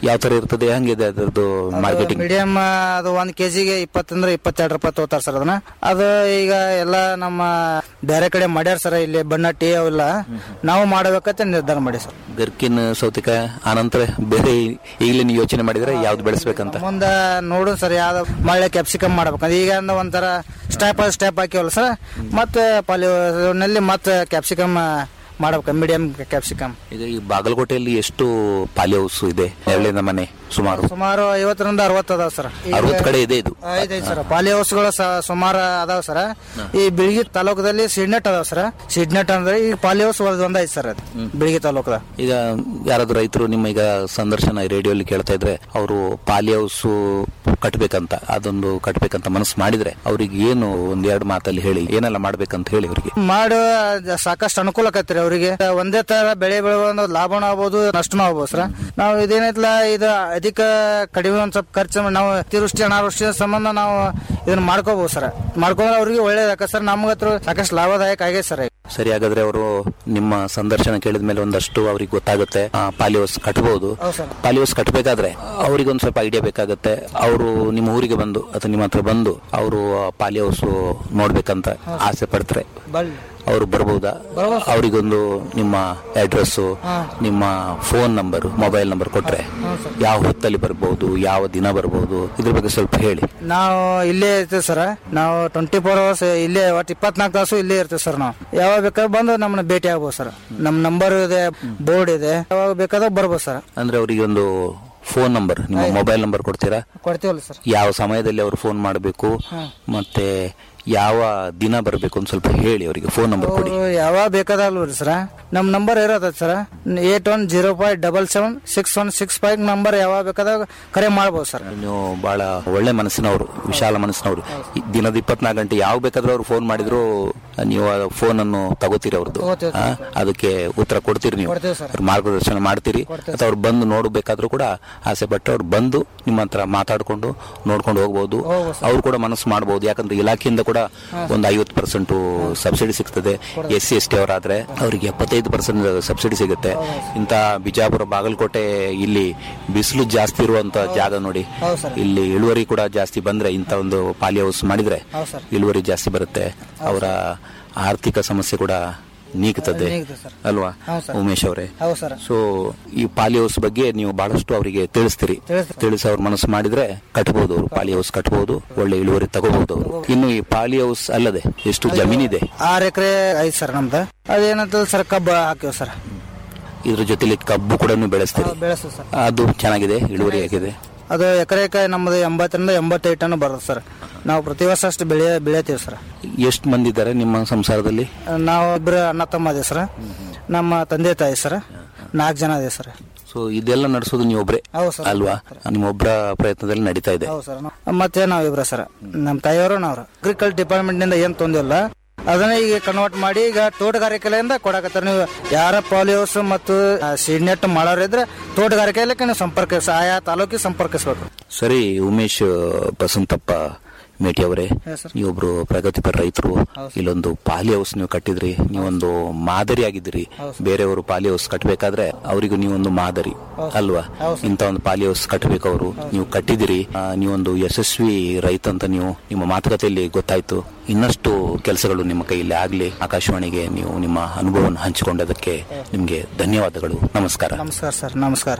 ಯಾವ ತರ ಇರ್ತದೆ ಹಂಗಿದೆ ಅದರದ್ದು ಮಾರ್ಕೆಟಿಂಗ್ ಮೀಡಿಯಂ ಅದು ಒಂದ್ ಕೆಜಿಗೆ ಇಪ್ಪತ್ತಂದ್ರೆ ಇಪ್ಪತ್ತೆರಡು ರೂಪಾಯಿ ತಗೋತಾರ ಸರ್ ಅದನ್ನ ಅದು ಈಗ ಎಲ್ಲ ನಮ್ಮ ಬೇರೆ ಕಡೆ ಮಾಡ್ಯಾರ ಸರ್ ಇಲ್ಲಿ ಬಣ್ಣಟ್ಟಿ ಅವೆಲ್ಲ ನಾವು ಮಾಡಬೇಕಂತ ನಿರ್ಧಾರ ಮಾಡಿ ಸರ್ ಗರ್ಕಿನ್ ಸೌತೆಕಾಯಿ ಆನಂತರ ಬೇರೆ ಈಗಲೇ ನೀವು ಯೋಚನೆ ಮಾಡಿದ್ರೆ ಯಾವ್ದು ಬೆಳೆಸ್ಬೇಕಂತ ಮುಂದ ನೋಡು ಸರ್ ಯಾವ್ದು ಮಳೆ ಕ್ಯಾಪ್ಸಿಕಮ್ ಮಾಡ್ಬೇಕಂದ್ರೆ ಈಗ ಅಂದ ಒಂಥರ ಸ್ಟೆಪ್ ಸ್ಟೆಪ್ ಹಾಕಿವಲ್ಲ ಸರ್ ಮತ್ತೆ ಪಾಲಿನಲ್ಲಿ ಮತ್ತೆ ಕ್ಯಾಪ್ಸಿಕಮ್ ಮಾಡ್ಬೇಕು ಮೀಡಿಯಂ ಕ್ಯಾಪ್ಸಿಕಮ್ ಈಗ ಈ ಬಾಗಲಕೋಟೆಯಲ್ಲಿ ಎಷ್ಟು ಪಾಲಿ ಹೌಸ್ ಇದೆ ನೆರಳಿನ ಮನೆ ಸುಮಾರು ಸುಮಾರು ಐವತ್ತರಿಂದ ಅರವತ್ತು ಅದಾವ ಸರ್ ಅರವತ್ತು ಕಡೆ ಇದೆ ಇದು ಐದೈದು ಸರ್ ಪಾಲಿ ಹೌಸ್ಗಳು ಸುಮಾರು ಅದಾವ ಸರ್ ಈ ಬಿಳಿಗಿ ತಾಲೂಕದಲ್ಲಿ ಸಿಡ್ನೆಟ್ ಅದಾವ ಸರ್ ಸಿಡ್ನೆಟ್ ಅಂದ್ರೆ ಈ ಪಾಲಿ ಹೌಸ್ ಒಂದ್ ಐತಿ ಸರ್ ಅದು ಬಿಳಿಗಿ ತಾಲೂಕದ ಈಗ ಯಾರಾದ್ರೂ ರೈತರು ನಿಮ್ಮ ಈಗ ಸಂದರ್ಶನ ರೇಡಿಯೋಲಿ ಕೇಳ್ತಾ ಇದ್ರೆ ಅವರು ಪಾಲಿ ಹೌಸ್ ಕಟ್ಬೇಕಂತ ಅದೊಂದು ಕಟ್ಬೇಕಂತ ಮನಸ್ಸು ಮಾಡಿದ್ರೆ ಅವ್ರಿಗೆ ಏನು ಒಂದ್ ಎರಡು ಮಾತಲ್ಲಿ ಹೇಳಿ ಏನೆಲ್ಲ ಮಾಡ್ಬೇಕಂತ ಹೇಳಿ ಅವರಿಗೆ ಮಾಡು ಸಾಕಷ್ಟು ಅನುಕೂಲ ಆಕತ್ರಿ ಅವರಿಗೆ ಒಂದೇ ತರ ಬೆಳೆ ಬೆಳೆಯುವ ಒಂದು ಲಾಭನೂ ಆಗ್ಬೋದು ನಷ್ಟನೂ ಆಗ್ಬೋದು ಸರ್ ನಾವು ಇದೇನೈತ್ಲ ಇದು ಅಧಿಕ ಕಡಿಮೆ ಒಂದ್ ಸ್ವಲ್ಪ ಖರ್ಚು ಮಾಡಿ ನಾವು ಅತಿವೃಷ್ಟಿ ಅನಾವೃಷ್ಟಿ ಸಂಬಂಧ ನಾವು ಇದನ್ನ ಮಾಡ್ಕೋಬಹುದು ಸರ್ ಮಾಡ್ಕೊಂಡ್ರೆ ಅವ್ರಿಗೆ ಒಳ್ಳೇದಾಕ ಸರ್ ನಮ್ಗ ಹತ್ರ ಸಾಕಷ್ಟು ಲಾಭದಾಯಕ ಆಗೈತೆ ಸರ್ ಸರಿ ಹಾಗಾದ್ರೆ ಅವರು ನಿಮ್ಮ ಸಂದರ್ಶನ ಕೇಳಿದ ಮೇಲೆ ಒಂದಷ್ಟು ಅವ್ರಿಗೆ ಗೊತ್ತಾಗುತ್ತೆ ಪಾಲಿ ಹೌಸ್ ಕಟ್ಟಬಹುದು ಹೌದು ಸರ್ ಪಾಲಿ ಹೌಸ್ ಕಟ್ಟಬೇಕಾದ್ರೆ ಅವ್ರಿಗೆ ಒಂದ್ ಸ್ವಲ್ಪ ಐಡಿಯಾ ಬೇಕಾಗುತ್ತೆ ಅವರು ನಿಮ್ಮ ಊರಿಗೆ ಬಂದು ಅಥವಾ ನಿಮ್ಮ ಹತ್ರ ಬಂದು ಅವರು ಪಾಲಿ ಹೌಸ್ ನೋಡ್ಬೇಕಂತ ಆಸೆ ಪಡ್ತಾರೆ ಬಳ್ಳಿ ಅವರು ಬರ್ಬೋದಾ ಅವರಿಗೊಂದು ನಿಮ್ಮ ಅಡ್ರೆಸ್ ನಿಮ್ಮ ಫೋನ್ ನಂಬರ್ ಮೊಬೈಲ್ ನಂಬರ್ ಕೊಟ್ರೆ ಯಾವ ಹೊತ್ತಲ್ಲಿ ಬರ್ಬೋದು ಯಾವ ದಿನ ಬರ್ಬೋದು ಇದ್ರ ಬಗ್ಗೆ ಸ್ವಲ್ಪ ಹೇಳಿ ನಾವು ಇಲ್ಲೇ ಇರ್ತೀವಿ ಸರ್ ನಾವು ಟ್ವೆಂಟಿ ಫೋರ್ ಅವರ್ಸ್ ಇಲ್ಲೇ ಒಟ್ಟು ಇಪ್ಪತ್ನಾಲ್ಕು ತಾಸು ಇಲ್ಲೇ ಇರ್ತೀವಿ ಸರ್ ನಾವು ಯಾವಾಗ ಬೇಕಾದ್ರೆ ಬಂದು ನಮ್ಮನ್ನ ಭೇಟಿ ಆಗ್ಬೋದು ಸರ್ ನಮ್ಮ ನಂಬರ್ ಇದೆ ಬೋರ್ಡ್ ಇದೆ ಯಾವಾಗ ಬೇಕಾದಾಗ ಬರ್ಬೋದು ಸರ್ ಅಂದ್ರೆ ಅವರಿಗೆ ಒಂದು ಫೋನ್ ನಂಬರ್ ನಿಮ್ಮ ಮೊಬೈಲ್ ನಂಬರ್ ಕೊಡ್ತೀರಾ ಕೊಡ್ತೀವಲ್ಲ ಸರ್ ಯಾವ ಸಮಯದಲ್ಲಿ ಅವರು ಫೋನ್ ಮಾಡಬೇಕು ಮತ್ತೆ ಯಾವ ದಿನ ಬರಬೇಕು ಅಂತ ಸ್ವಲ್ಪ ಹೇಳಿ ಅವರಿಗೆ ಫೋನ್ ನಂಬರ್ ಕೊಡಿ ಅವ್ರು ಯಾವಾಗ ಬೇಕಾದಲ್ರಿ ಸರ್ ನಮ್ ನಂಬರ್ ಇರೋದ sir eight one zero five double seven six one six five number ಯಾವಾಗ ಬೇಕಾದಾಗ ಕರೆ ಮಾಡ್ಬೋದು ಸರ್ ನೀವು ಬಹಳ ಒಳ್ಳೆ ಮನಸ್ಸಿನವರು ವಿಶಾಲ ಮನಸ್ಸಿನವರು ಈ ದಿನದ ಇಪ್ಪತ್ನಾಲ್ಕು ಗಂಟೆ ಯಾವ ಬೇಕಾದ್ರೂ ಅವ್ರು ಫೋನ್ ಮಾಡಿದ್ರು ನೀವು ಫೋನ್ ಅನ್ನು ತಗೋತೀರಿ ಅವ್ರದ್ದು ತಗೋತೀವಿ ಆ, ಅದಕ್ಕೆ ಉತ್ತರ ಕೊಡ್ತೀರಿ ನೀವು ಕೊಡ್ತೀವಿ ಸರ್. ಅವ್ರ ಮಾರ್ಗದರ್ಶನ ಮಾಡ್ತೀರಿ ಅಥವಾ ಅವ್ರು ಬಂದು ನೋಡಬೇಕಾದ್ರೂ ಕೂಡ ಆಸೆ ಪಟ್ಟು ಅವ್ರು ಬಂದು ನಿಮ್ಮ ಹತ್ರ ಮಾತಾಡ್ಕೊಂಡು ನೋಡ್ಕೊಂಡು ಹೋಗ್ಬೋದು ಅವ್ರು ಕೂಡ ಮನಸ್ಸು ಮಾಡಬಹುದು ಯಾಕಂದ್ರೆ ಇಲಾಖೆಯಿಂದ ಕೂಡ ಒಂದು ಐವತ್ತು ಪರ್ಸೆಂಟ್ ಸಬ್ಸಿಡಿ ಸಿಗ್ತದೆ ಎಸ್ ಸಿ ಎಸ್ ಟಿ ಅವರಾದ್ರೆ ಅವರಿಗೆ ಎಪ್ಪತ್ತೈದು ಪರ್ಸೆಂಟ್ ಸಬ್ಸಿಡಿ ಸಿಗುತ್ತೆ ಇಂತ ಬಿಜಾಪುರ ಬಾಗಲಕೋಟೆ ಇಲ್ಲಿ ಬಿಸಿಲು ಜಾಸ್ತಿ ಇರುವಂತ ಜಾಗ ನೋಡಿ ಹೌದು ಸರ್. ಇಲ್ಲಿ ಇಳುವರಿ ಕೂಡ ಜಾಸ್ತಿ ಬಂದ್ರೆ ಇಂತ ಒಂದು ಪಾಲಿ ಹೌಸ್ ಮಾಡಿದ್ರೆ ಹೌದು ಸರ್. ಇಳುವರಿ ಜಾಸ್ತಿ ಬರುತ್ತೆ ಅವರ ಆರ್ಥಿಕ ಸಮಸ್ಯೆ ಕೂಡ ನೀಗ್ತದೆ ನೀಗ್ತದೆ ಸರ್. ಅಲ್ವಾ ಹೌದು ಸರ್. ಉಮೇಶ್ ಅವರೇ ಹೌದು ಸರ್ ಸೊ ಈ ಪಾಲಿ ಹೌಸ್ ಬಗ್ಗೆ ನೀವು ಬಹಳಷ್ಟು ಅವರಿಗೆ ತಿಳಿಸ್ತೀರಿ ತಿಳಿಸ್ತೀರಿ. ತಿಳಿಸಿ ಅವ್ರ ಮನಸ್ಸು ಮಾಡಿದ್ರೆ ಕಟ್ಬಹುದು ಅವರು ಪಾಲಿ ಹೌಸ್ ಕಟ್ಬಹುದು ಒಳ್ಳೆ ಇಳುವರಿ ತಗೋಬಹುದು ಅವರು ಇನ್ನು ಈ ಪಾಲಿ ಹೌಸ್ ಅಲ್ಲದೆ ಎಷ್ಟು ಜಮೀನಿದೆ ಆರ್ ಎಕರೆ ಐತಿ ಸರ್ ನಮ್ದು ಅದೇನಂತ ಸರ್ ಕಬ್ಬ ಹಾಕಿವ್ ಸರ್ ಇದ್ರ ಜೊತೆಲಿ ಕಬ್ಬು ಕೂಡ ಬೆಳೆಸ್ತೀರಿ ಬೆಳೆಸ ಸರ್ ಅದು ಚೆನ್ನಾಗಿದೆ ಇಳುವರಿ ಆಗಿದೆ ಅದು ಎಕರೆಕ ನಮ್ದು ಎಂಬತ್ತರಿಂದ ಎಂಬತ್ತೈದು ಟನ್ ಬರುತ್ತೆ ಸರ್ ನಾವು ಪ್ರತಿ ವರ್ಷ ಅಷ್ಟು ಬೆಳೆ ಬೆಳಿತೀವಿ ಸರ್ ಎಷ್ಟು ಮಂದಿ ಇದ್ದಾರೆ ನಿಮ್ಮ ಸಂಸಾರದಲ್ಲಿ ನಾವು ಇಬ್ಬರು ಅಣ್ಣ ತಮ್ಮ ಅದೇ ಸರ್ ನಮ್ಮ ತಂದೆ ತಾಯಿ ಸರ್ ನಾಲ್ಕು ಜನ ಅದೇ ಸರ್ ಸೊ ಇದೆಲ್ಲ ನಡೆಸೋದು ನೀವೊಬ್ರೆ ಹೌದು ಸರ್. ಅಲ್ವಾ ನಿಮ್ಮೊಬ್ಬರ ಪ್ರಯತ್ನದಲ್ಲಿ ನಡೀತಾ ಇದೆ ಹೌದು ಸರ್ ಮತ್ತೆ ನಾವ್ ಇಬ್ರ ಸರ್ ನಮ್ಮ ತಾಯಿಯವರು ನಾವ್ರು ಅಗ್ರಿಕಲ್ಚರ್ ಡಿಪಾರ್ಟ್ಮೆಂಟ್ ನಿಂದ ಏನ್ ತೊಂದಿಲ್ಲ ಅದನ್ನ ಈಗ ಕನ್ವರ್ಟ್ ಮಾಡಿ ಈಗ ತೋಟಗಾರಿಕೆಯಿಂದ ಕೊಡಕತ್ತಾರ ನೀವು ಯಾರ ಪಾಲಿಹೌಸ್ ಮತ್ತು ಸೀಡ್ನೆಟ್ ಮಾಡೋರಿದ್ರೆ ತೋಟಗಾರಿಕೆ ಇಲಾಖೆ ನೀವು ಸಂಪರ್ಕಿಸ ಆಯಾ ತಾಲೂಕಿಗೆ ಸಂಪರ್ಕಿಸಬೇಕು ಸರಿ ಉಮೇಶ್ ಬಸಂತಪ್ಪ ಮೇಟಿ ಅವರೇ ನೀವೊಬ್ರು ಪ್ರಗತಿಪರ ರೈತರು ಇಲ್ಲೊಂದು ಪಾಲಿ ಹೌಸ್ ನೀವು ಕಟ್ಟಿದ್ರಿ ನೀವೊಂದು ಮಾದರಿ ಆಗಿದ್ರಿ ಬೇರೆಯವರು ಪಾಲಿ ಹೌಸ್ ಕಟ್ಟಬೇಕಾದ್ರೆ ಅವರಿಗೂ ನೀವೊಂದು ಮಾದರಿ ಅಲ್ವಾ ಇಂತ ಒಂದು ಪಾಲಿ ಹೌಸ್ ಕಟ್ಟಬೇಕು ಅವರು ನೀವು ಕಟ್ಟಿದಿರಿ ಆ, ನೀವೊಂದು ಯಶಸ್ವಿ ರೈತ ಅಂತ ನೀವು ನಿಮ್ಮ ಮಾತುಕತೆಯಲ್ಲಿ ಗೊತ್ತಾಯ್ತು ಇನ್ನಷ್ಟು ಕೆಲಸಗಳು ನಿಮ್ಮ ಕೈಯಲ್ಲಿ ಆಗ್ಲಿ ಆಕಾಶವಾಣಿಗೆ ನೀವು ನಿಮ್ಮ ಅನುಭವವನ್ನು ಹಂಚಿಕೊಂಡದಕ್ಕೆ ನಿಮ್ಗೆ ಧನ್ಯವಾದಗಳು ನಮಸ್ಕಾರ ನಮಸ್ಕಾರ ಸರ್ ನಮಸ್ಕಾರ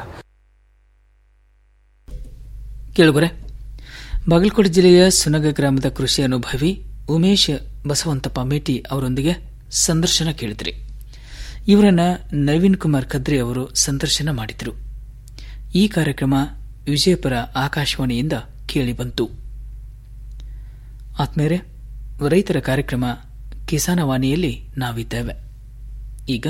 ಕೇಳುಗರೆ ಬಾಗಲಕೋಟೆ ಜಿಲ್ಲೆಯ ಸುನಗ ಗ್ರಾಮದ ಕೃಷಿ ಅನುಭವಿ ಉಮೇಶ್ ಬಸವಂತಪ್ಪ ಮೇಟಿ ಅವರೊಂದಿಗೆ ಸಂದರ್ಶನ ಕೇಳಿದ್ರಿ ಇವರನ್ನ ನವೀನ್ ಕುಮಾರ್ ಖದ್ರಿ ಅವರು ಸಂದರ್ಶನ ಮಾಡಿದರು ಈ ಕಾರ್ಯಕ್ರಮ ವಿಜಯಪುರ ಆಕಾಶವಾಣಿಯಿಂದ ಕೇಳಿಬಂತು ಆತ್ಮೇರೆ ರೈತರ ಕಾರ್ಯಕ್ರಮ ಕಿಸಾನವಾಣಿಯಲ್ಲಿ ನಾವಿದ್ದೇವೆ ಈಗ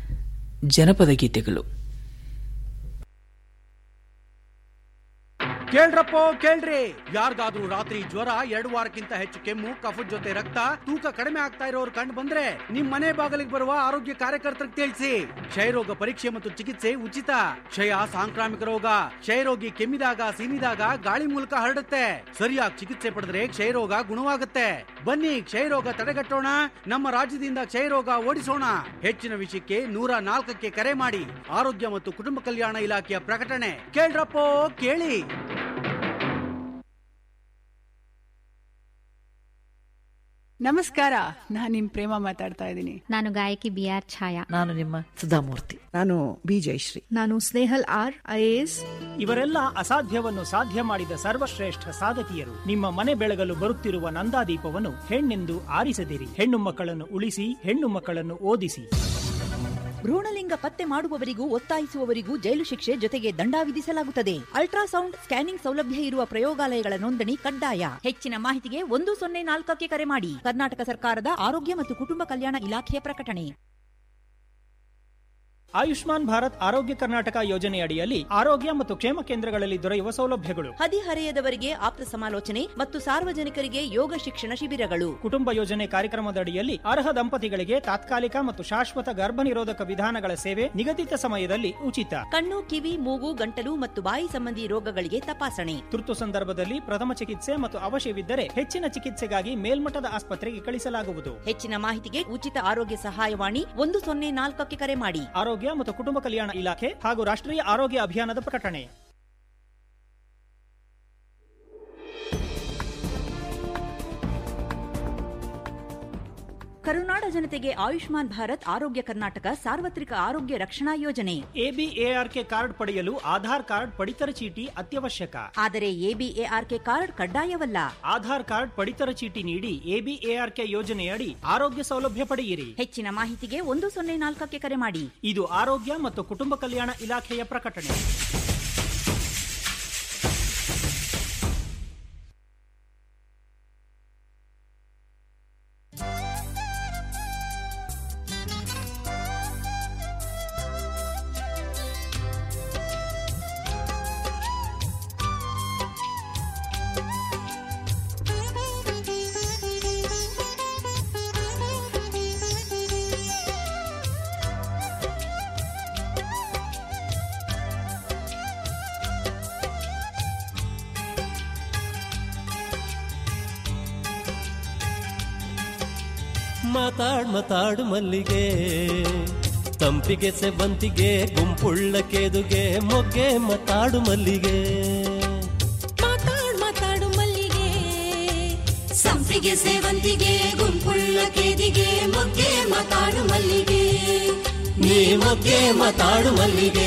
ಜನಪದ ಗೀತೆಗಳು ಕೇಳ್ರಪ್ಪೋ ಕೇಳ್ರಿ ಯಾರಿಗಾದ್ರೂ ರಾತ್ರಿ ಜ್ವರ ಎರಡು ವಾರಕ್ಕಿಂತ ಹೆಚ್ಚು ಕೆಮ್ಮು ಕಫದ ಜೊತೆ ರಕ್ತ ತೂಕ ಕಡಿಮೆ ಆಗ್ತಾ ಇರೋರು ಕಂಡು ಬಂದ್ರೆ ನಿಮ್ ಮನೆ ಬಾಗಿಲಿಗೆ ಬರುವ ಆರೋಗ್ಯ ಕಾರ್ಯಕರ್ತರಿಗೆ ತಿಳಿಸಿ ಕ್ಷಯರೋಗ ಪರೀಕ್ಷೆ ಮತ್ತು ಚಿಕಿತ್ಸೆ ಉಚಿತ ಕ್ಷಯ ಸಾಂಕ್ರಾಮಿಕ ರೋಗ ಕ್ಷಯರೋಗಿ ಕೆಮ್ಮಿದಾಗ ಸೀನಿದಾಗ ಗಾಳಿ ಮೂಲಕ ಹರಡುತ್ತೆ ಸರಿಯಾಗಿ ಚಿಕಿತ್ಸೆ ಪಡೆದ್ರೆ ಕ್ಷಯರೋಗ ಗುಣವಾಗುತ್ತೆ ಬನ್ನಿ ಕ್ಷಯರೋಗ ತಡೆಗಟ್ಟೋಣ ನಮ್ಮ ರಾಜ್ಯದಿಂದ ಕ್ಷಯರೋಗ ಓಡಿಸೋಣ ಹೆಚ್ಚಿನ ವಿಷಯಕ್ಕೆ ನೂರ ನಾಲ್ಕಕ್ಕೆ ಕರೆ ಮಾಡಿ ಆರೋಗ್ಯ ಮತ್ತು ಕುಟುಂಬ ಕಲ್ಯಾಣ ಇಲಾಖೆಯ ಪ್ರಕಟಣೆ ಕೇಳ್ರಪ್ಪೋ ಕೇಳಿ ನಮಸ್ಕಾರ ನಾನ್ ನಿಮ್ ಪ್ರೇಮ ಮಾತಾಡ್ತಾ ಇದ್ದೀನಿ ನಾನು ಗಾಯಕಿ ಬಿ ಆರ್ ಛಾಯಾ ನಾನು ನಿಮ್ಮ ಸುಧಾಮೂರ್ತಿ ನಾನು ಬಿ ಜಯಶ್ರೀ ನಾನು ಸ್ನೇಹಲ್ ಆರ್ ಐಎಎಸ್ ಇವರೆಲ್ಲ ಅಸಾಧ್ಯವನ್ನು ಸಾಧ್ಯ ಮಾಡಿದ ಸರ್ವಶ್ರೇಷ್ಠ ಸಾಧಕಿಯರು ನಿಮ್ಮ ಮನೆ ಬೆಳಗಲು ಬರುತ್ತಿರುವ ನಂದಾದೀಪವನ್ನು ಹೆಣ್ಣೆಂದು ಆರಿಸದಿರಿ ಹೆಣ್ಣು ಮಕ್ಕಳನ್ನು ಉಳಿಸಿ ಹೆಣ್ಣು ಮಕ್ಕಳನ್ನು ಓದಿಸಿ ಭ್ರೂಣಲಿಂಗ ಪತ್ತೆ ಮಾಡುವವರಿಗೂ ಒತ್ತಾಯಿಸುವವರಿಗೂ ಜೈಲು ಶಿಕ್ಷೆ ಜೊತೆಗೆ ದಂಡ ವಿಧಿಸಲಾಗುತ್ತದೆ ಅಲ್ಟ್ರಾಸೌಂಡ್ ಸ್ಕ್ಯಾನಿಂಗ್ ಸೌಲಭ್ಯ ಇರುವ ಪ್ರಯೋಗಾಲಯಗಳ ನೋಂದಣಿ ಕಡ್ಡಾಯ ಹೆಚ್ಚಿನ ಮಾಹಿತಿಗೆ ಒಂದು ಸೊನ್ನೆ ನಾಲ್ಕಕ್ಕೆ ಕರೆ ಮಾಡಿ ಕರ್ನಾಟಕ ಸರ್ಕಾರದ ಆರೋಗ್ಯ ಮತ್ತು ಕುಟುಂಬ ಕಲ್ಯಾಣ ಇಲಾಖೆಯ ಪ್ರಕಟಣೆ ಆಯುಷ್ಮಾನ್ ಭಾರತ್ ಆರೋಗ್ಯ ಕರ್ನಾಟಕ ಯೋಜನೆಯಡಿಯಲ್ಲಿ ಆರೋಗ್ಯ ಮತ್ತು ಕ್ಷೇಮ ಕೇಂದ್ರಗಳಲ್ಲಿ ದೊರೆಯುವ ಸೌಲಭ್ಯಗಳು ಹದಿಹರೆಯದವರಿಗೆ ಆಪ್ತ ಸಮಾಲೋಚನೆ ಮತ್ತು ಸಾರ್ವಜನಿಕರಿಗೆ ಯೋಗ ಶಿಕ್ಷಣ ಶಿಬಿರಗಳು ಕುಟುಂಬ ಯೋಜನೆ ಕಾರ್ಯಕ್ರಮದಡಿಯಲ್ಲಿ ಅರ್ಹ ದಂಪತಿಗಳಿಗೆ ತಾತ್ಕಾಲಿಕ ಮತ್ತು ಶಾಶ್ವತ ಗರ್ಭನಿರೋಧಕ ವಿಧಾನಗಳ ಸೇವೆ ನಿಗದಿತ ಸಮಯದಲ್ಲಿ ಉಚಿತ ಕಣ್ಣು ಕಿವಿ ಮೂಗು ಗಂಟಲು ಮತ್ತು ಬಾಯಿ ಸಂಬಂಧಿ ರೋಗಗಳಿಗೆ ತಪಾಸಣೆ ತುರ್ತು ಸಂದರ್ಭದಲ್ಲಿ ಪ್ರಥಮ ಚಿಕಿತ್ಸೆ ಮತ್ತು ಅವಶ್ಯವಿದ್ದರೆ ಹೆಚ್ಚಿನ ಚಿಕಿತ್ಸೆಗಾಗಿ ಮೇಲ್ಮಟ್ಟದ ಆಸ್ಪತ್ರೆಗೆ ಕಳಿಸಲಾಗುವುದು ಹೆಚ್ಚಿನ ಮಾಹಿತಿಗೆ ಉಚಿತ ಆರೋಗ್ಯ ಸಹಾಯವಾಣಿ ಒಂದು ಸೊನ್ನೆ ನಾಲ್ಕಕ್ಕೆ ಕರೆ ಮಾಡಿ ಆರೋಗ್ಯ ಮತ್ತು ಕುಟುಂಬ ಕಲ್ಯಾಣ ಇಲಾಖೆ ಹಾಗೂ ರಾಷ್ಟ್ರೀಯ ಆರೋಗ್ಯ ಅಭಿಯಾನದ ಪ್ರಕಟಣೆ ಕರುನಾಡ ಜನತೆಗೆ ಆಯುಷ್ಮಾನ್ ಭಾರತ್ ಆರೋಗ್ಯ ಕರ್ನಾಟಕ ಸಾರ್ವತ್ರಿಕ ಆರೋಗ್ಯ ರಕ್ಷಣಾ ಯೋಜನೆ ಎಬಿಎಆರ್ಕೆ ಕಾರ್ಡ್ ಪಡೆಯಲು ಆಧಾರ್ ಕಾರ್ಡ್ ಪಡಿತರ ಚೀಟಿ ಅತ್ಯವಶ್ಯಕ ಆದರೆ ಎಬಿಎಆರ್ಕೆ ಕಾರ್ಡ್ ಕಡ್ಡಾಯವಲ್ಲ ಆಧಾರ್ ಕಾರ್ಡ್ ಪಡಿತರ ಚೀಟಿ ನೀಡಿ ಎಬಿಎಆರ್ಕೆ ಯೋಜನೆಯಡಿ ಆರೋಗ್ಯ ಸೌಲಭ್ಯ ಪಡೆಯಿರಿ ಹೆಚ್ಚಿನ ಮಾಹಿತಿಗೆ ಒಂದು ಸೊನ್ನೆ ನಾಲ್ಕಕ್ಕೆ ಕರೆ ಮಾಡಿ ಇದು ಆರೋಗ್ಯ ಮತ್ತು ಕುಟುಂಬ ಕಲ್ಯಾಣ ಇಲಾಖೆಯ ಪ್ರಕಟಣೆ ಮಾತಾಡ್ ಮಾತಾಡು ಮಲ್ಲಿಗೆ ತಂಪಿಗೆ ಸೆವಂತಿಗೆ ಗುಂಪುಳ್ಳ ಕೇದುಗೆ ಮೊಗ್ಗೆ ಮಾತಾಡು ಮಲ್ಲಿಗೆ ಮಾತಾಡ್ ಮಾತಾಡು ಮಲ್ಲಿಗೆ ಸಂಪಿಗೆ ಸೇವಂತಿಗೆ ಗುಂಪುಳ್ಳ ಕೇದಿಗೆ ಮೊಗ್ಗೆ ಮಾತಾಡು ಮಲ್ಲಿಗೆ ನೀ ಮೊಗ್ಗೆ ಮಾತಾಡು ಮಲ್ಲಿಗೆ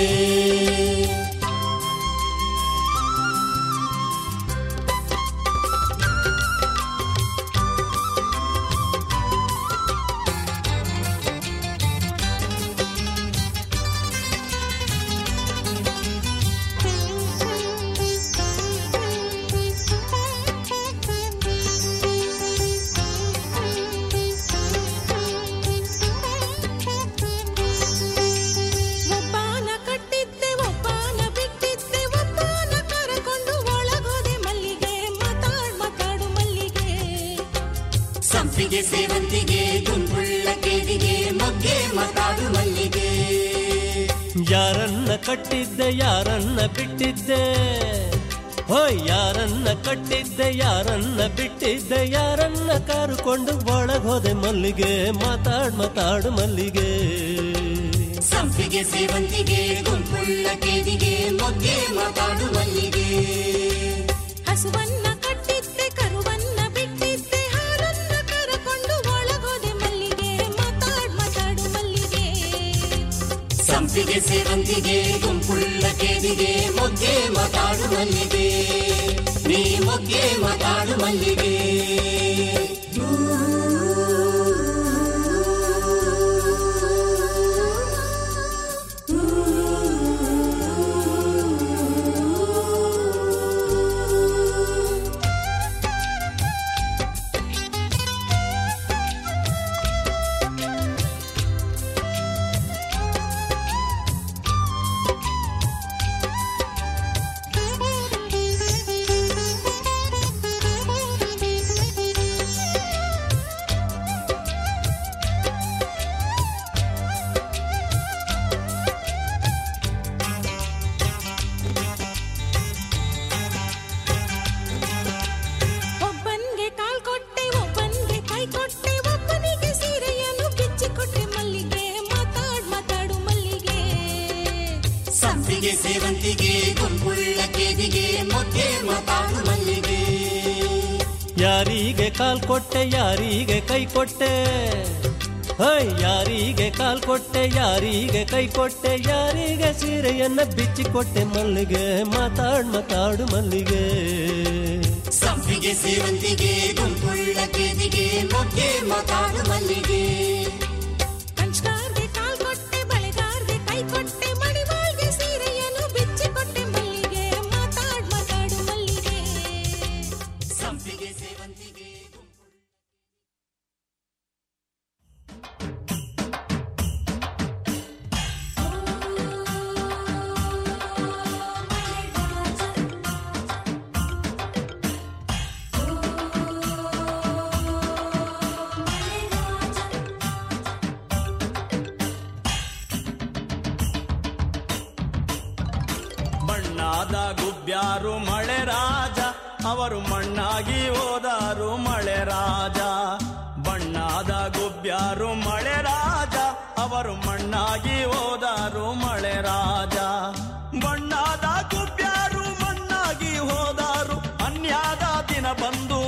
ಒಬ್ಬಾನ ಕಟ್ಟಿದ್ದೆ ಒಬ್ಬಾನ ಬಿಟ್ಟಿದ್ದೆ ಒಬ್ಬಾನ ಕರಕೊಂಡು ಒಳಗೋದೆ ಮಲ್ಲಿಗೆ ಮಾತಾಡ್ ಮಾತಾಡು ಮಲ್ಲಿಗೆ ಸಂಪಿಗೆ ಸೇವಂತಿಗೆ ಗುಂಪುಳ್ಳ ಕೇದಿಗೆ ಮೊಗ್ಗೆ ಮಾತಾಡು ಮಲ್ಲಿಗೆ ಯಾರನ್ನ ಕಟ್ಟಿದ್ದೆ ಯಾರನ್ನ ಬಿಟ್ಟಿದ್ದೆ ಹೋಯ್ ಯಾರನ್ನ ಕಟ್ಟಿದ್ದೆ ಯಾರನ್ನ ಬಿಟ್ಟಿದ್ದೆ ಯಾರನ್ನ ಕಾರುಕೊಂಡು ಒಳಗೋದೆ ಮಲ್ಲಿಗೆ ಮಾತಾಡ್ ಮಾತಾಡು ಮಲ್ಲಿಗೆ ಸಂಪಿಗೆ ಸೇವಂತಿಗೆ ಗುಂಪುಳ್ಳ ಕೇದಿಗೆ ಮೊಗ್ಗೆ ಮಾತಾಡು ಮಲ್ಲಿಗೆ ಹಸುವನ್ನ ಕಟ್ಟಿದ್ದೆ ಕರುವನ್ನ ಬಿಟ್ಟಿದ್ದೆ ಹಾಲನ್ನ ಕರಕೊಂಡು ಒಳಗೋದೆ ಮಲ್ಲಿಗೆ ಮಾತಾಡ್ ಮಾತಾಡು ಮಲ್ಲಿಗೆ ಸಂಪಿಗೆ ಸೇವಂತಿಗೆ ಗುಂಪುಳ್ಳ ಕೇದಿಗೆ ಮೊಗ್ಗೆ ಮಾತಾಡು ಮಲ್ಲಿಗೆ ನೀ ಮೊಗ್ಗೆ ಮಾತಾಡು ಮಲ್ಲಿಗೆ ಸಂಪಿಗೆ ಸೇವಂತಿಗೆ ಗುಂಪುಳ್ಳ ಕೇದಿಗೆ ಮೊಗ್ಗೆ ಮಾತಾಡು ಮಲ್ಲಿಗೆ ಯಾರಿಗೆ ಕಾಲ್ ಕೊಟ್ಟೆ ಯಾರಿಗೆ ಕೈ ಕೊಟ್ಟೆ ಹೈ ಯಾರಿಗೆ ಕಾಲ್ ಕೊಟ್ಟೆ ಯಾರಿಗೆ ಕೈ ಕೊಟ್ಟೆ ಯಾರಿಗೆ ಸೀರೆಯನ್ನ ಬಿಚ್ಚಿಕೊಟ್ಟೆ ಮಲ್ಲಿಗೆ ಮಾತಾಡ್ ಮಾತಾಡು ಮಲ್ಲಿಗೆ ಸಂಪಿಗೆ ಸೇವಂತಿಗೆ ಗುಂಪುಳ್ಳ ಕೇದಿಗೆ ಮೊಗ್ಗೆ ಮಾತಾಡು ಮಲ್ಲಿಗೆ ಕಂಚ್ಕಾರ್ಗೆ ಕಾಲ್ ಕೊಟ್ಟೆ ಬಳೆಗಾರ್ಗೆ ಕೈ ಕೊಟ್ಟೆ ಮಡಿವಾಳ್ಗೆ ಸೀರೆಯನ್ನು ಬಿಚ್ಚಿಕೊಟ್ಟೆ ಮಲ್ಲಿಗೆ ಮಾತಾಡ್ ಮಾತಾಡು ಮಲ್ಲಿಗೆ ಸಂಪಿಗೆ ಸೇವಂತಿಗೆ ಬಣ್ಣಾದ ಗುಬ್ಬ್ಯಾರು ಮಳೆ ರಾಜ ಅವರು ಮಣ್ಣಾಗಿ ಹೋದಾರು ಮಳೆ ರಾಜ ಬಣ್ಣಾದ ಗುಬ್ಬ್ಯಾರು ಮಳೆ ರಾಜ ಅವರು ಮಣ್ಣಾಗಿ ಹೋದಾರು ಮಳೆ ರಾಜ ಬಣ್ಣಾದ ಗುಬ್ಬ್ಯಾರು ಮಣ್ಣಾಗಿ ಹೋದಾರು ಅನ್ಯಾದ ದಿನ ಬಂದು